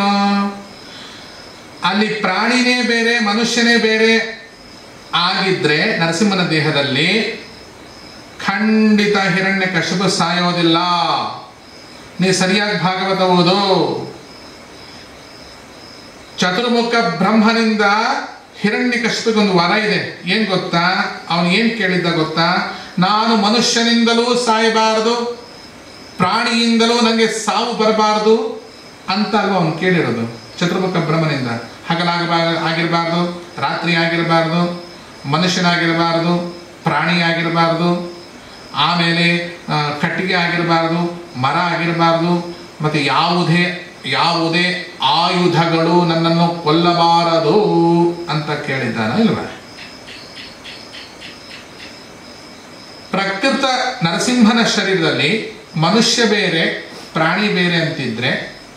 ಅಲ್ಲಿ ಪ್ರಾಣಿನೇ ಬೇರೆ ಮನುಷ್ಯನೇ ಬೇರೆ ಆಗಿದ್ರೆ ನರಸಿಂಹನ ದೇಹದಲ್ಲಿ ಖಂಡಿತ ಹಿರಣ್ಯ ಕಶಿಪು ಸಾಯೋದಿಲ್ಲ ನೀ ಸರಿಯಾಗಿ ಭಾಗವತ ಓದು ಚತುರ್ಮುಖ ಬ್ರಹ್ಮನಿಂದ ಹಿರಣ್ಯ ಒಂದು ವರ ಇದೆ ಏನ್ ಗೊತ್ತಾ ಅವನು ಏನ್ ಕೇಳಿದ್ದ ಗೊತ್ತಾ ನಾನು ಮನುಷ್ಯನಿಂದಲೂ ಸಾಯಬಾರದು ಪ್ರಾಣಿಯಿಂದಲೂ ನನಗೆ ಸಾವು ಬರಬಾರದು ಅಂತ ಅಲ್ವಾ ಅವನು ಕೇಳಿರೋದು ಚತುರ್ಮುಖ ಬ್ರಹ್ಮನಿಂದ ಹಗಲಾಗಬಾರ ಆಗಿರಬಾರ್ದು ರಾತ್ರಿ ಆಗಿರಬಾರ್ದು ಮನುಷ್ಯನಾಗಿರಬಾರ್ದು ಪ್ರಾಣಿ ಆಗಿರಬಾರ್ದು ಆಮೇಲೆ ಆ, ಕಟ್ಟಿಗೆ ಆಗಿರಬಾರ್ದು ಮರ ಆಗಿರಬಾರ್ದು ಮತ್ತು ಯಾವುದೇ ಯಾವುದೇ ಆಯುಧಗಳು ನನ್ನನ್ನು ಕೊಲ್ಲಬಾರದು ಅಂತ ಕೇಳಿದ್ದಾನ ಇಲ್ವಾ ಪ್ರಕೃತ ನರಸಿಂಹನ ಶರೀರದಲ್ಲಿ ಮನುಷ್ಯ ಬೇರೆ ಪ್ರಾಣಿ ಬೇರೆ ಅಂತಿದ್ರೆ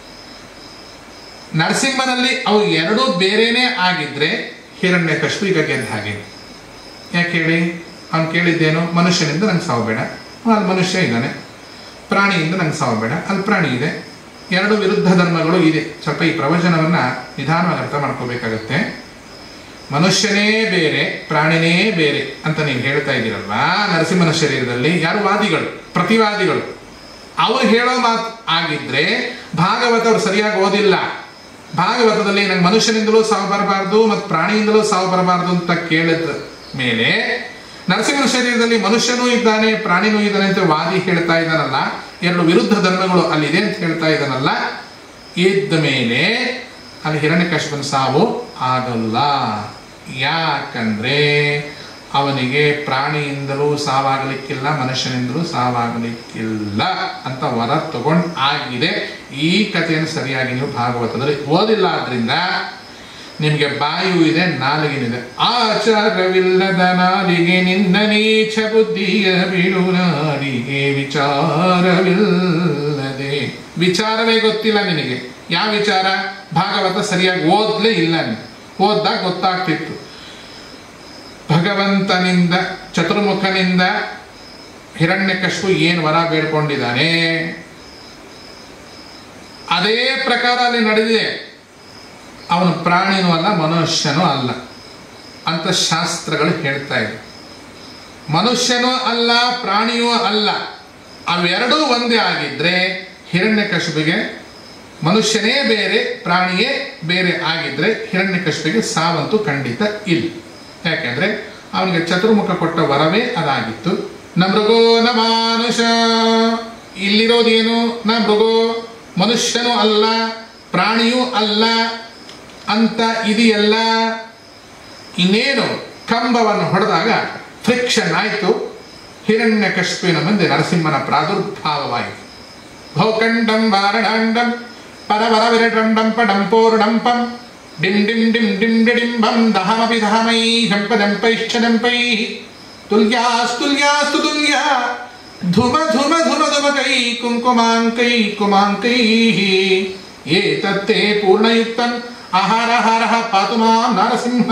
ನರಸಿಂಹನಲ್ಲಿ ಅವು ಎರಡೂ ಬೇರೆನೇ ಆಗಿದ್ರೆ ಹಿರಣ್ಯ ಕಶ್ಮು ಈಗ ಗೆದ್ದ ಹಾಗೆ ಯಾಕೆ ಹೇಳಿ ಅವ್ನು ಕೇಳಿದ್ದೇನು ಮನುಷ್ಯನಿಂದ ನಂಗೆ ಸಾವು ಬೇಡ ಅಲ್ಲಿ ಮನುಷ್ಯ ಇದ್ದಾನೆ ಪ್ರಾಣಿಯಿಂದ ನಂಗೆ ಸಾವು ಬೇಡ ಅಲ್ಲಿ ಪ್ರಾಣಿ ಇದೆ ಎರಡು ವಿರುದ್ಧ ಧರ್ಮಗಳು ಇದೆ ಸ್ವಲ್ಪ ಈ ಪ್ರವಚನವನ್ನ ನಿಧಾನವಾಗಿ ಅರ್ಥ ಮಾಡ್ಕೋಬೇಕಾಗತ್ತೆ ಮನುಷ್ಯನೇ ಬೇರೆ ಪ್ರಾಣಿನೇ ಬೇರೆ ಅಂತ ನೀವು ಹೇಳ್ತಾ ಇದ್ದೀರಲ್ವಾ ನರಸಿಂಹನ ಶರೀರದಲ್ಲಿ ಯಾರು ವಾದಿಗಳು ಪ್ರತಿವಾದಿಗಳು ಅವ್ರು ಹೇಳೋ ಮಾತು ಆಗಿದ್ರೆ ಭಾಗವತ ಅವ್ರು ಸರಿಯಾಗಿ ಓದಿಲ್ಲ ಭಾಗವತದಲ್ಲಿ ನಂಗೆ ಮನುಷ್ಯನಿಂದಲೂ ಸಾವು ಬರಬಾರ್ದು ಮತ್ತು ಪ್ರಾಣಿಯಿಂದಲೂ ಸಾವು ಬರಬಾರ್ದು ಅಂತ ಕೇಳಿದ ಮೇಲೆ ನರಸಿಂಹನ ಶರೀರದಲ್ಲಿ ಮನುಷ್ಯನೂ ಇದ್ದಾನೆ ಪ್ರಾಣಿನೂ ಇದ್ದಾನೆ ಅಂತ ವಾದಿ ಹೇಳ್ತಾ ಇದ್ದಾನಲ್ಲ ಎರಡು ವಿರುದ್ಧ ಧರ್ಮಗಳು ಅಲ್ಲಿದೆ ಅಂತ ಹೇಳ್ತಾ ಇದ್ದಾನಲ್ಲ ಇದ್ದ ಮೇಲೆ ಅಲ್ಲಿ ಹಿರಣ್ಯಕಶ್ಯಪನ ಸಾವು ಆಗಲ್ಲ ಯಾಕಂದ್ರೆ ಅವನಿಗೆ ಪ್ರಾಣಿಯಿಂದಲೂ ಸಾವಾಗಲಿಕ್ಕಿಲ್ಲ ಮನುಷ್ಯನಿಂದಲೂ ಸಾವಾಗಲಿಕ್ಕಿಲ್ಲ ಅಂತ ವರ ತಗೊಂಡ್ ಆಗಿದೆ ಈ ಕಥೆಯನ್ನು ಸರಿಯಾಗಿ ನೀವು ಭಾಗವತದಲ್ಲಿ ಓದಿಲ್ಲ ಆದ್ರಿಂದ ನಿಮಗೆ ಬಾಯು ಇದೆ ನಾಲಿಗೆನಿದೆ ಆಚಾರವಿಲ್ಲದ ನಾಲಿಗೆ ನಿನ್ನ ನೀಚ ಬುದ್ಧಿಯ ಬಿಡು ನಾಲಿಗೆ ವಿಚಾರವಿಲ್ಲದೆ ವಿಚಾರವೇ ಗೊತ್ತಿಲ್ಲ ನಿನಗೆ ಯಾವ ವಿಚಾರ ಭಾಗವತ ಸರಿಯಾಗಿ ಓದ್ಲೇ ಇಲ್ಲ ನೀನು ಓದ್ದಾಗ ಗೊತ್ತಾಗ್ತಿತ್ತು ಭಗವಂತನಿಂದ ಚತುರ್ಮುಖನಿಂದ ಹಿರಣ್ಯಕಶು ಏನು ವರ ಬೇಡ್ಕೊಂಡಿದ್ದಾನೆ ಅದೇ ಪ್ರಕಾರ ಅಲ್ಲಿ ನಡೆದಿದೆ ಅವನು ಪ್ರಾಣಿನೂ ಅಲ್ಲ ಮನುಷ್ಯನೂ ಅಲ್ಲ ಅಂತ ಶಾಸ್ತ್ರಗಳು ಹೇಳ್ತಾ ಇದೆ ಮನುಷ್ಯನೂ ಅಲ್ಲ ಪ್ರಾಣಿಯೂ ಅಲ್ಲ ಅವೆರಡೂ ಒಂದೇ ಆಗಿದ್ರೆ ಹಿರಣ್ಯಕಶುಬಿಗೆ ಮನುಷ್ಯನೇ ಬೇರೆ ಪ್ರಾಣಿಯೇ ಬೇರೆ ಆಗಿದ್ರೆ ಹಿರಣ್ಯಕಶುಬಿಗೆ ಸಾವಂತೂ ಖಂಡಿತ ಇಲ್ಲ ಯಾಕೆಂದ್ರೆ ಅವನಿಗೆ ಚತುರ್ಮುಖ ಕೊಟ್ಟ ವರವೇ ಅದಾಗಿತ್ತು ನ ಮೃಗೋ ನ ಮಾನುಷ ಇಲ್ಲಿರೋದೇನು ನ ಮೃಗೋ ಮನುಷ್ಯನೂ ಅಲ್ಲ ಪ್ರಾಣಿಯೂ ಅಲ್ಲ ಅಂತ ಇದೆಯಲ್ಲ ಇನ್ನೇನು ಕಂಬವನ್ನು ಹೊಡೆದಾಗ ಫ್ರಿಕ್ಷನ್ ಆಯಿತು ಹಿರಣ್ಯ ಕಶ್ಪಿನ ಮುಂದೆ ನರಸಿಂಹನ ಪ್ರಾದುರ್ಭಾವವಾಯಿತು ಭೌಕಂಡಂ ವಾರಣಾಂಡಂ ಪರವರ ವಿರಟಂಡಂ ಪಡಂ ಪೋರ್ಣಂಪಂ ಡಿಂ ಡಿಂ ಡಿಂ ಡಿಂ ಡಿಡಿಂಬಂ ದಹಮಪಿ ದಹಮೈ ಢಂಪ ದಂಪೈಶ್ಚ ದಂಪೈ ತುಲ್ಯಾಸ್ತುಲ್ಯಾಸ್ತು ತುಲ್ಯ ಧುಮ ಧುಮ ಧುಮ ಧುಮಕೈ ಕುಂಕುಮಾಂಕೈ ಕುಮಾಂಕೈ ಏತತ್ತೇ ಪೂರ್ಣಯುಕ್ತಂ ಆಹಾರಹಾರ ಪಾತು ಮಾಂ ನರಸಿಂಹ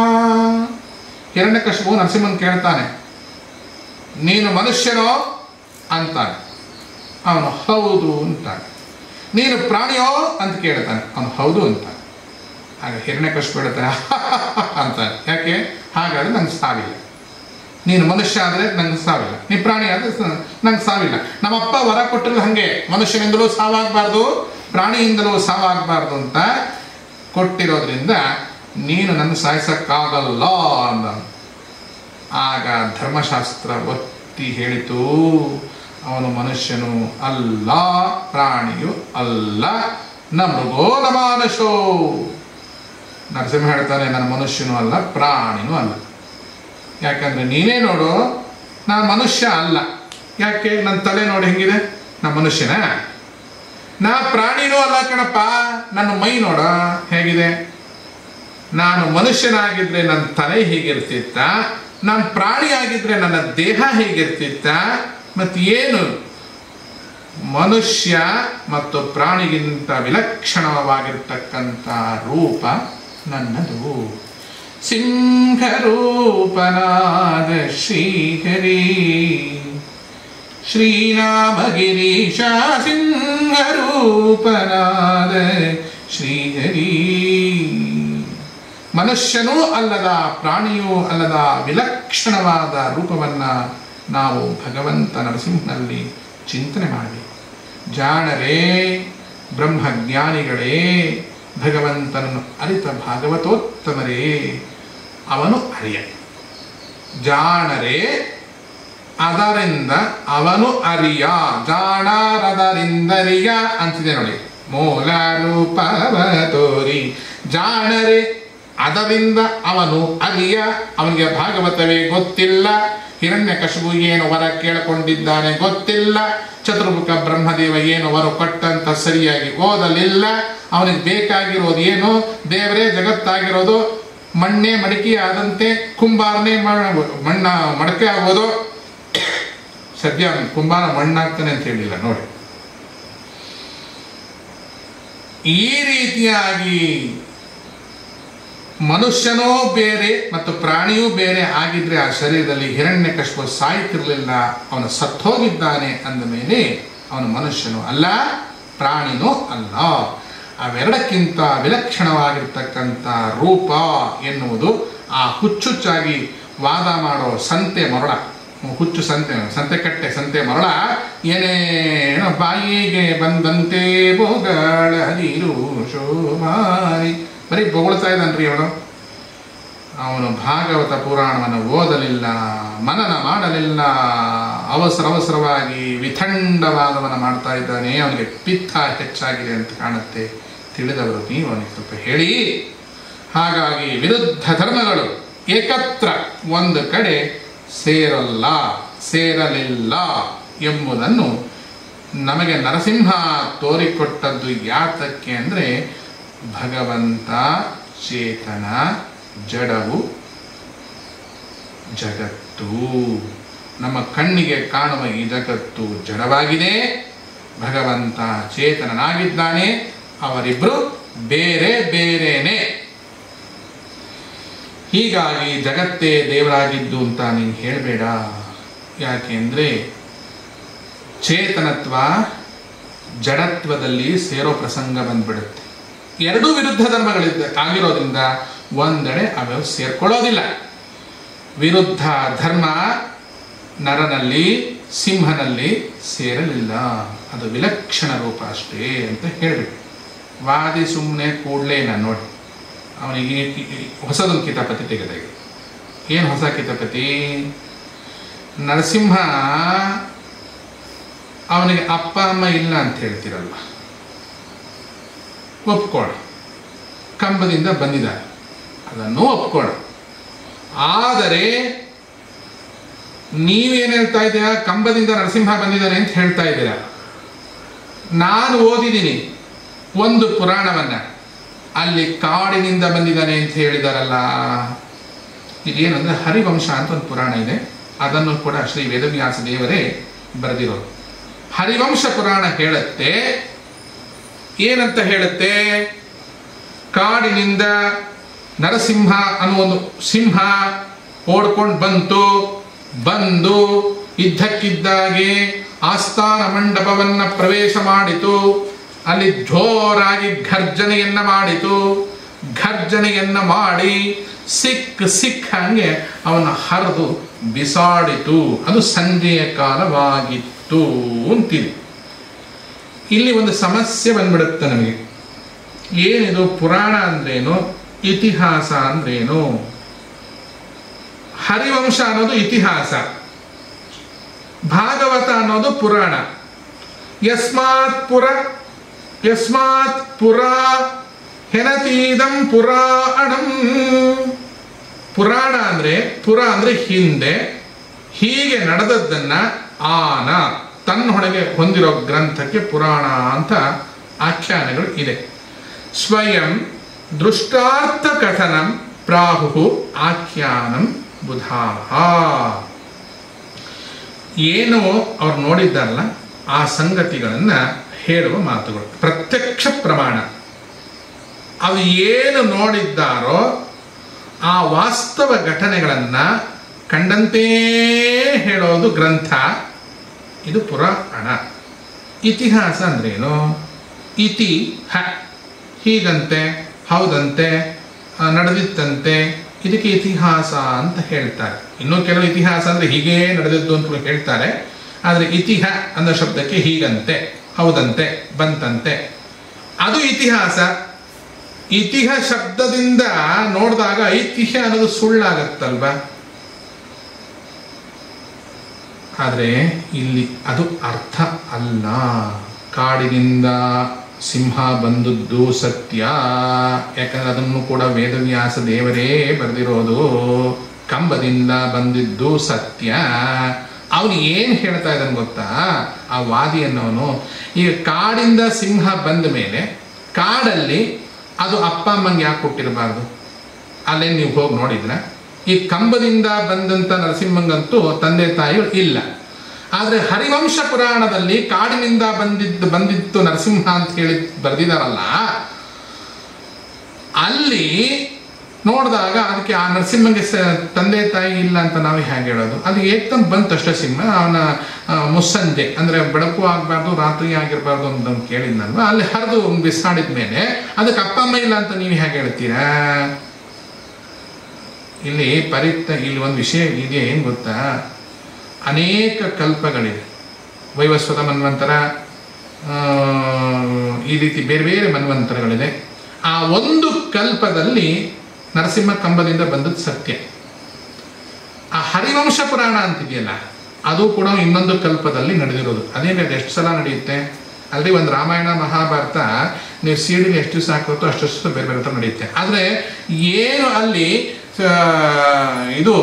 ಹಿರಣ್ಯಕಶಿಪು ನರಸಿಂಹನ್ ಕೇಳ್ತಾನೆ ನೀನು ಮನುಷ್ಯನೋ ಅಂತಾನೆ ಅವನು ಹೌದು ಅಂತಾನೆ ನೀನು ಪ್ರಾಣಿಯೋ ಅಂತ ಕೇಳ್ತಾನೆ ಅವನು ಹೌದು ಅಂತಾನೆ ಆಗ ಹಿರಣ್ಯಕಶಿಪು ಹೇಳ್ತಾನೆ ಅಂತಾನೆ ಯಾಕೆ ಹಾಗಾದ್ರೆ ನಂಗೆ ಸಾವಿಲ್ಲ ನೀನು ಮನುಷ್ಯ ಆದರೆ ನಂಗೆ ಸಾವಿಲ್ಲ ನೀ ಪ್ರಾಣಿ ಆದರೆ ನಂಗೆ ಸಾವಿಲ್ಲ ನಮ್ಮಪ್ಪ ವರ ಕೊಟ್ಟಿರೋ ಹಾಗೆ ಮನುಷ್ಯನಿಂದಲೂ ಸಾವಾಗಬಾರ್ದು ಪ್ರಾಣಿಯಿಂದಲೂ ಸಾವಾಗಬಾರ್ದು ಅಂತ ಕೊಟ್ಟಿರೋದ್ರಿಂದ ನೀನು ನನ್ನ ಸಾಯಿಸಕ್ಕಾಗಲ್ಲ ಅಂದ ಆಗ ಧರ್ಮಶಾಸ್ತ್ರ ಒತ್ತಿ ಹೇಳಿತು ಅವನು ಮನುಷ್ಯನು ಅಲ್ಲ ಪ್ರಾಣಿಯು ಅಲ್ಲ ನ ಮೃಗೋ ನ ಮಾನುಷೋ ನರಸಿಂಹ ಹೇಳ್ತಾನೆ ನನ್ನ ಮನುಷ್ಯನೂ ಅಲ್ಲ ಪ್ರಾಣಿನೂ ಅಲ್ಲ ಯಾಕಂದ್ರೆ ನೀನೇ ನೋಡು ನಾನು ಮನುಷ್ಯ ಅಲ್ಲ ಯಾಕೆ ನನ್ನ ತಲೆ ನೋಡಿ ಹೆಂಗಿದೆ ನಾ ಮನುಷ್ಯನ ನಾ ಪ್ರಾಣಿನೂ ಅಲ್ಲ ಕಣಪ್ಪ ನನ್ನ ಮೈ ನೋಡ ಹೇಗಿದೆ ನಾನು ಮನುಷ್ಯನಾಗಿದ್ರೆ ನನ್ನ ತಲೆ ಹೀಗಿರ್ತಿತ್ತ ನಾನು ಪ್ರಾಣಿ ಆಗಿದ್ರೆ ನನ್ನ ದೇಹ ಹೀಗಿರ್ತಿತ್ತ ಮತ್ತೆ ಏನು ಮನುಷ್ಯ ಮತ್ತು ಪ್ರಾಣಿಗಿಂತ ವಿಲಕ್ಷಣವಾಗಿರ್ತಕ್ಕಂಥ ರೂಪ ನನ್ನದು ಸಿಂಹರೂಪನಾದ ಶ್ರೀಹರಿ ಶ್ರೀನಾಮಗಿರೀಶ ಸಿಂಹರೂಪನಾದ ಶ್ರೀಹರಿ ಮನುಷ್ಯನೂ ಅಲ್ಲದ ಪ್ರಾಣಿಯೂ ಅಲ್ಲದ ವಿಲಕ್ಷಣವಾದ ರೂಪವನ್ನ ನಾವು ಭಗವಂತ ನರಸಿಂಹನಲ್ಲಿ ಚಿಂತನೆ ಮಾಡಬೇಕು ಜಾಣರೇ ಬ್ರಹ್ಮಜ್ಞಾನಿಗಳೇ ಭಗವಂತನನ್ನು ಅರಿತ ಭಾಗವತೋತ್ತಮರೇ ಅವನು ಅರಿಯ ಜಾಣರೇ ಅದರಿಂದ ಅವನು ಅರಿಯ ಜಾಣರದರಿಂದರಿಯ ಅಂತಿದೆ ನೋಡಿ ಮೂಲ ರೂಪವ ತೋರಿ ಜಾಣರೆ ಅದರಿಂದ ಅವನು ಅರಿಯ ಅವನಿಗೆ ಭಾಗವತವೇ ಗೊತ್ತಿಲ್ಲ ಹಿರಣ್ಯ ಕಶುಬು ಏನು ವರ ಕೇಳಿಕೊಂಡಿದ್ದಾನೆ ಗೊತ್ತಿಲ್ಲ ಚತುರ್ಮುಖ ಬ್ರಹ್ಮದೇವ ಏನು ವರ ಕೊಟ್ಟಂತ ಸರಿಯಾಗಿ ಓದಲಿಲ್ಲ ಅವನಿಗೆ ಬೇಕಾಗಿರೋದು ಏನು ದೇವರೇ ಜಗತ್ತಾಗಿರೋದು ಮಣ್ಣೆ ಮಡಿಕೆ ಆದಂತೆ ಕುಂಬಾರನೇ ಮ- ಮಣ್ಣ ಮಡಕೆ ಆಗೋದು ಸದ್ಯ ಅವ್ನು ಕುಂಬಾರ ಮಣ್ಣಾಗ್ತಾನೆ ಅಂತ ಹೇಳಿಲ್ಲ ನೋಡಿ ಈ ರೀತಿಯಾಗಿ ಮನುಷ್ಯನೋ ಬೇರೆ ಮತ್ತು ಪ್ರಾಣಿಯೂ ಬೇರೆ ಆಗಿದ್ರೆ ಆ ಶರೀರದಲ್ಲಿ ಹಿರಣ್ಯ ಕಶ್ಯಪ ಸಾಯ್ತಿರ್ಲಿಲ್ಲ ಅವನು ಸತ್ತೋಗಿದ್ದಾನೆ ಅಂದ ಮೇಲೆ ಅವನು ಮನುಷ್ಯನು ಅಲ್ಲ ಪ್ರಾಣಿನೂ ಅಲ್ಲ ಅವೆರಡಕ್ಕಿಂತ ವಿಲಕ್ಷಣವಾಗಿರ್ತಕ್ಕಂಥ ರೂಪ ಎನ್ನುವುದು ಆ ಹುಚ್ಚುಚ್ಚಾಗಿ ವಾದ ಮಾಡೋ ಸಂತೆ ಮರಳ ಹುಚ್ಚು ಸಂತೆ ಸಂತೆ ಕಟ್ಟೆ ಸಂತೆ ಮರಳ ಏನೇನೋ ಬಾಯಿಗೆ ಬಂದಂತೆ ಬೊಗಳದಿರು ಶೋಭಾರಿ ಬರೀ ಬೊಗಳ್ತಾ ಇದ್ದಾನ್ರಿ ಅವನು ಅವನು ಭಾಗವತ ಪುರಾಣವನ್ನು ಓದಲಿಲ್ಲ ಮನನ ಮಾಡಲಿಲ್ಲ ಅವಸರ ಅವಸರವಾಗಿ ವಿಥಂಡವಾದವನ್ನ ಮಾಡ್ತಾ ಇದ್ದಾನೆ ಅವನಿಗೆ ಪಿತ್ತ ಹೆಚ್ಚಾಗಿದೆ ಅಂತ ಕಾಣುತ್ತೆ ತಿಳಿದವರು ನೀವು ಅವನಿಗೆ ಸ್ವಲ್ಪ ಹೇಳಿ ಹಾಗಾಗಿ ವಿರುದ್ಧ ಧರ್ಮಗಳು ಏಕತ್ರ ಒಂದು ಕಡೆ ಸೇರಲ್ಲ ಸೇರಲಿಲ್ಲ ಎಂಬುದನ್ನು ನಮಗೆ ನರಸಿಂಹ ತೋರಿಕೊಟ್ಟದ್ದು ಯಾತಕ್ಕೆ ಅಂದರೆ ಭಗವಂತ ಚೇತನ ಜಡವು ಜಗತ್ತು ನಮ್ಮ ಕಣ್ಣಿಗೆ ಕಾಣುವ ಈ ಜಗತ್ತು ಜಡವಾಗಿದೆ ಭಗವಂತ ಚೇತನನಾಗಿದ್ದಾನೆ ಅವರಿಬ್ರು ಬೇರೆ ಬೇರೆನೆ ಹೀಗಾಗಿ ಜಗತ್ತೇ ದೇವರಾಗಿದ್ದು ಅಂತ ನೀನು ಹೇಳಬೇಡ ಯಾಕೆಂದ್ರೆ ಚೇತನತ್ವ ಜಡತ್ವದಲ್ಲಿ ಸೇರೋ ಪ್ರಸಂಗ ಬಂದ್ಬಿಡುತ್ತೆ ಎರಡೂ ವಿರುದ್ಧ ಧರ್ಮಗಳಿದ್ದ ಆಗಿರೋದ್ರಿಂದ ಒಂದೆಡೆ ಅವು ಸೇರ್ಕೊಳ್ಳೋದಿಲ್ಲ ವಿರುದ್ಧ ಧರ್ಮ ನರನಲ್ಲಿ ಸಿಂಹನಲ್ಲಿ ಸೇರಲಿಲ್ಲ ಅದು ವಿಲಕ್ಷಣ ರೂಪ ಅಷ್ಟೇ ಅಂತ ಹೇಳಬೇಕು ವಾದಿ ಸುಮ್ಮನೆ ಕೂಡಲೇ ನಾನು ನೋಡಿ ಅವನಿಗೆ ಈ- ಈ- ಹೊಸದೊಂದು ಕಿತಾಪತಿ ತೆಗೆದ ಏನು ಹೊಸ ಕಿತಾಪತಿ ನರಸಿಂಹ ಅವನಿಗೆ ಅಪ್ಪ ಅಮ್ಮ ಇಲ್ಲ ಅಂತ ಹೇಳ್ತಿರಲ್ವ ಒಪ್ಕೋಣ ಕಂಬದಿಂದ ಬಂದಿದ್ದಾರೆ ಅದನ್ನು ಒಪ್ಕೋಣ ಆದರೆ ನೀವೇನು ಹೇಳ್ತಾ ಇದ್ದೀರಾ ಕಂಬದಿಂದ ನರಸಿಂಹ ಬಂದಿದ್ದಾನೆ ಅಂತ ಹೇಳ್ತಾ ಇದ್ದೀರಾ ನಾನು ಓದಿದ್ದೀನಿ ಒಂದು ಪುರಾಣವನ್ನ ಅಲ್ಲಿ ಕಾಡಿನಿಂದ ಬಂದಿದ್ದಾನೆ ಅಂತ ಹೇಳಿದಾರಲ್ಲ ಇದೇನಂದ್ರೆ ಹರಿವಂಶ ಅಂತ ಒಂದು ಪುರಾಣ ಇದೆ ಅದನ್ನು ಕೂಡ ಶ್ರೀ ವೇದವ್ಯಾಸ ದೇವರೇ ಬರೆದಿರೋದು ಹರಿವಂಶ ಪುರಾಣ ಹೇಳುತ್ತೆ ಏನಂತ ಹೇಳುತ್ತೆ ಕಾಡಿನಿಂದ ನರಸಿಂಹ ಅನ್ನೋ ಒಂದು ಸಿಂಹ ಓಡ್ಕೊಂಡು ಬಂತು ಬಂದು ಇದ್ದಕ್ಕಿದ್ದಾಗೆ ಆಸ್ಥಾನ ಮಂಡಪವನ್ನ ಪ್ರವೇಶ ಮಾಡಿತು ಅಲ್ಲಿ ಜೋರಾಗಿ ಘರ್ಜನೆಯನ್ನ ಮಾಡಿತು ಘರ್ಜನೆಯನ್ನ ಮಾಡಿ ಸಿಕ್ ಸಿಕ್ ಹಂಗೆ ಅವನ ಹರಿದು ಬಿಸಾಡಿತು ಅದು ಸಂಜೆಯ ಕಾಲವಾಗಿತ್ತು ಅಂತಿದೆ ಇಲ್ಲಿ ಒಂದು ಸಮಸ್ಯೆ ಬಂದ್ಬಿಡುತ್ತೆ ನಮಗೆ ಏನಿದು ಪುರಾಣ ಅಂದ್ರೇನು ಇತಿಹಾಸ ಅಂದ್ರೇನು ಹರಿವಂಶ ಅನ್ನೋದು ಇತಿಹಾಸ ಭಾಗವತ ಅನ್ನೋದು ಪುರಾಣ ಯಸ್ಮಾತ್ ಪುರ ಯಸ್ಮಾತ್ ಪುರಾ ಹೆನತೀದಂ ಪುರಾಣಂ ಪುರಾಣ ಅಂದ್ರೆ ಪುರ ಅಂದ್ರೆ ಹಿಂದೆ ಹೀಗೆ ನಡೆದದ್ದನ್ನ ಆನ ತನ್ನೊಳಗೆ ಹೊಂದಿರೋ ಗ್ರಂಥಕ್ಕೆ ಪುರಾಣ ಅಂತ ಆಖ್ಯಾನಗಳು ಇದೆ ಸ್ವಯಂ ದೃಷ್ಟಾರ್ಥ ಕಥನಂ ಪ್ರಾಹು ಆಖ್ಯಾನಂ ಬುಧಾಹ ಏನು ಅವ್ರು ನೋಡಿದ್ದಾರಲ್ಲ ಆ ಸಂಗತಿಗಳನ್ನು ಹೇಳುವ ಮಾತುಗಳು ಪ್ರತ್ಯಕ್ಷ ಪ್ರಮಾಣ ಅದು ಏನು ನೋಡಿದ್ದಾರೋ ಆ ವಾಸ್ತವ ಘಟನೆಗಳನ್ನು ಕಂಡಂತೆ ಹೇಳೋದು ಗ್ರಂಥ ಇದು ಪುರಾಣ ಇತಿಹಾಸ ಅಂದ್ರೇನು ಇತಿ ಹ ಹೀಗಂತೆ ಹೌದಂತೆ ಆ, ನಡೆದಿತ್ತಂತೆ ಇದಕ್ಕೆ ಇತಿಹಾಸ ಅಂತ ಹೇಳ್ತಾರೆ ಇನ್ನೂ ಕೆಲವು ಇತಿಹಾಸ ಅಂದ್ರೆ ಹೀಗೇ ನಡೆದಿದ್ದು ಅಂತ ಹೇಳ್ತಾರೆ ಆದರೆ ಇತಿಹ ಅನ್ನೋ ಶಬ್ದಕ್ಕೆ ಹೀಗಂತೆ ಹೌದಂತೆ ಬಂತಂತೆ ಅದು ಇತಿಹಾಸ ಇತಿಹ ಶಬ್ದದಿಂದ ನೋಡಿದಾಗ ಐತಿಹ್ಯ ಅನ್ನೋದು ಸುಳ್ಳಾಗತ್ತಲ್ವಾ ಆದರೆ ಇಲ್ಲಿ ಅದು ಅರ್ಥ ಅಲ್ಲ ಕಾಡಿನಿಂದ ಸಿಂಹ ಬಂದದ್ದು ಸತ್ಯ ಯಾಕಂದ್ರೆ ಅದನ್ನು ಕೂಡ ವೇದವ್ಯಾಸ ದೇವರೇ ಬರೆದಿರೋದು ಕಂಬದಿಂದ ಬಂದಿದ್ದು ಸತ್ಯ ಅವನು ಏನು ಹೇಳ್ತಾ ಇದ್ದಾನೆ ಗೊತ್ತಾ ಆ ವಾದಿ ಅನ್ನೋನು ಈಗ ಕಾಡಿಂದ ಸಿಂಹ ಬಂದ ಮೇಲೆ ಕಾಡಲ್ಲಿ ಅದು ಅಪ್ಪ ಅಮ್ಮಂಗೆ ಯಾಕೆ ಕೊಟ್ಟಿರಬಾರ್ದು ಅಲ್ಲೇ ನೀವು ಹೋಗಿ ನೋಡಿದ್ರ ಈ ಕಂಬದಿಂದ ಬಂದಂತ ನರಸಿಂಹಂಗಂತೂ ತಂದೆ ತಾಯಿಗಳು ಇಲ್ಲ ಆದರೆ ಹರಿವಂಶ ಪುರಾಣದಲ್ಲಿ ಕಾಡಿನಿಂದ ಬಂದಿದ್ದು ಬಂದಿತ್ತು ನರಸಿಂಹ ಅಂತ ಹೇಳಿ ಬರೆದಿದಾರಲ್ಲ ಅಲ್ಲಿ ನೋಡಿದಾಗ ಅದಕ್ಕೆ ಆ ನರಸಿಂಹಂಗೆ ಸ ತಂದೆ ತಾಯಿ ಇಲ್ಲ ಅಂತ ನಾವು ಹೇಗೆ ಹೇಳೋದು ಅದು ಏಕ್ದಮ್ ಬಂತಷ್ಟೇ ಸಿಂಹ ಅವನ ಆ, ಮುಸ್ಸಂಜೆ ಅಂದ್ರೆ ಬೆಳಕು ಆಗಬಾರ್ದು ರಾತ್ರಿ ಆಗಿರಬಾರ್ದು ಅಂತ ಅವ್ನು ಕೇಳಿದ್ನಲ್ವ ಅಲ್ಲಿ ಹರಿದು ಬಿಸಾಡಿದ ಮೇಲೆ ಅದಕ್ಕೆ ಅಪ್ಪ ಅಮ್ಮ ಇಲ್ಲ ಅಂತ ನೀವು ಹೇಗೆ ಹೇಳ್ತೀರಾ ಇಲ್ಲಿ ಪರಿತ್ತ ಇಲ್ಲಿ ಒಂದು ವಿಷಯ ಇದೆ ಏನು ಗೊತ್ತಾ ಅನೇಕ ಕಲ್ಪಗಳಿವೆ ವೈವಸ್ವತ ಮನ್ವಂತರ ಆ, ಈ ರೀತಿ ಬೇರೆ ಬೇರೆ ಮನ್ವಂತರಗಳಿದೆ ಆ ಒಂದು ಕಲ್ಪದಲ್ಲಿ ನರಸಿಂಹ ಕಂಬದಿಂದ ಬಂದದ್ದು ಸತ್ಯ ಆ ಹರಿವಂಶ ಪುರಾಣ ಅಂತಿದೆಯಲ್ಲ ಅದು ಕೂಡ ಇನ್ನೊಂದು ಕಲ್ಪದಲ್ಲಿ ನಡೆದಿರೋದು ಅದೇನು ಅದು ಎಷ್ಟು ಸಲ ನಡೆಯುತ್ತೆ ಅಲ್ಲಿ ಒಂದು ರಾಮಾಯಣ ಮಹಾಭಾರತ ನೀವು ಸೀಡಿಗೆ ಎಷ್ಟು ದಿವಸ ಹಾಕುತ್ತೋ ಅಷ್ಟು ದಿವಸ ಬೇರೆ ಬೇರೆ ಥರ ನಡೆಯುತ್ತೆ ಆದರೆ ಏನು ಅಲ್ಲಿ ಆ, ಇದು